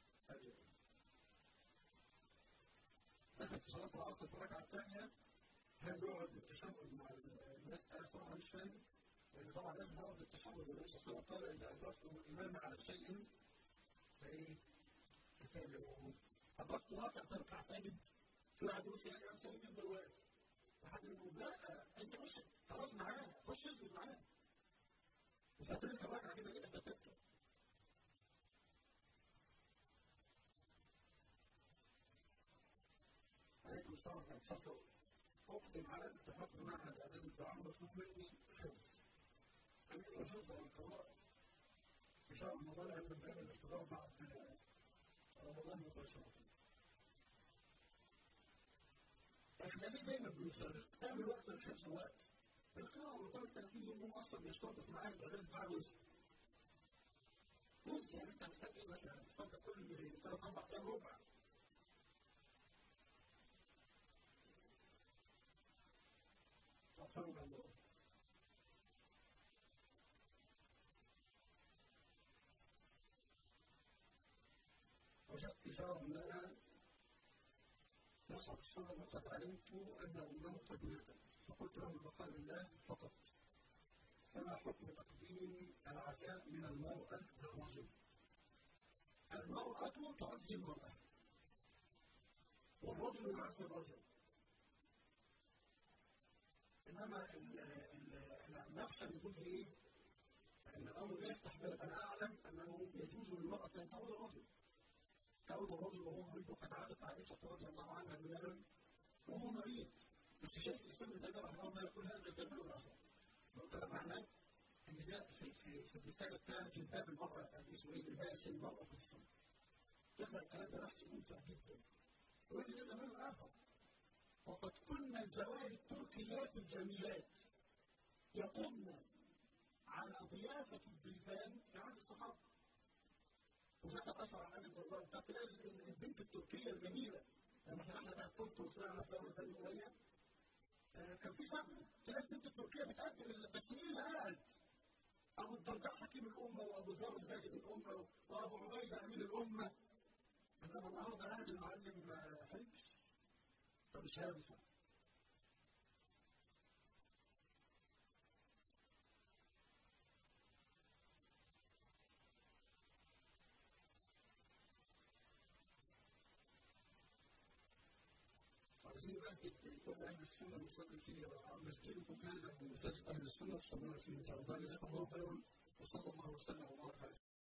مثلا في صلاة العصر في الركعة الثانية هل يقعد بالتشهد مع الناس أنا صراحة مش فاهم لأن طبعا لازم نقعد بالتشهد والنبي صلى الله عليه وسلم قال إذا أدركتم الإمام على شيء فإيه؟ فكابروا أدركت واقع تركع ساجد في واحد يبص يعني أنا ساجد يفضل واقف لحد ما يقول لا أنت خش خلاص معاه خش اسجد معاه وفترة الركعة كده كده فتتك عليكم السلام ورحمة الله أقدم على الاتحاد بمعهد إعداد الدعاء مطلوب مني حفظ أمير الحفظ والقراءة في شهر رمضان عند باب الاختبار بعد رمضان مباشرة احنا ليه دايما بنفرق؟ تعمل وقت الحفظ وقت القراءة مرتبط 30 يوم أصلا بيشترط في معاهد إعداد الدعاء جزء جزء يعني أنت محتاج إيه مثلا؟ تفضل كل ثلاث أربع أيام ربع سبحان الله وجدت جار لنا يصعد الصلاة وقد علمت أن أمه قد ماتت فقلت له البقاء لله فقط فما حكم تقديم العزاء من المرأة للرجل المرأة تعزي المرأة والرجل يعزي الرجل انما النفس بيقول ايه؟ ان الامر يفتح باب انا اعلم انه يجوز للمراه ان تعود الرجل. تعود الرجل وهو مريض وقد عادت عائشه رضي الله عنها بلبن وهو مريض. بس شايف الانسان ابن تيميه رحمه الله يقول هذا زمان الاخر. وكان معناه ان جاء في في في الرساله بتاعت جلباب المراه اسمه ايه؟ لباس المراه في الصلاه. تقرا الكلام ده بحث ممتع جدا. ويقول لي ده زمان الاخر. وقد كنا الجواري التركيات الجميلات يقمن على ضيافة الضيفان في عهد الصحابة. وزاد أثر عن أبي الدرداء بتاع تلاقي البنت التركية الجميلة لما فتحنا بقى الترك وطلعنا في دولة بني أمية كان في صدمة تلاقي البنت التركية بتقدم بس مين اللي قاعد؟ أبو الدرداء حكيم الأمة وأبو ذر زاهد الأمة وأبو عبيدة أمين الأمة إنما النهارده قاعد المعلم حج فمش هينفع عايزين مسجد يكون اهل السنه نصلي فيه مسجدكم هذا من مساجد اهل السنه تصلون فيه ان شاء الله جزاكم الله خيرا وصلى الله وسلم وبارك على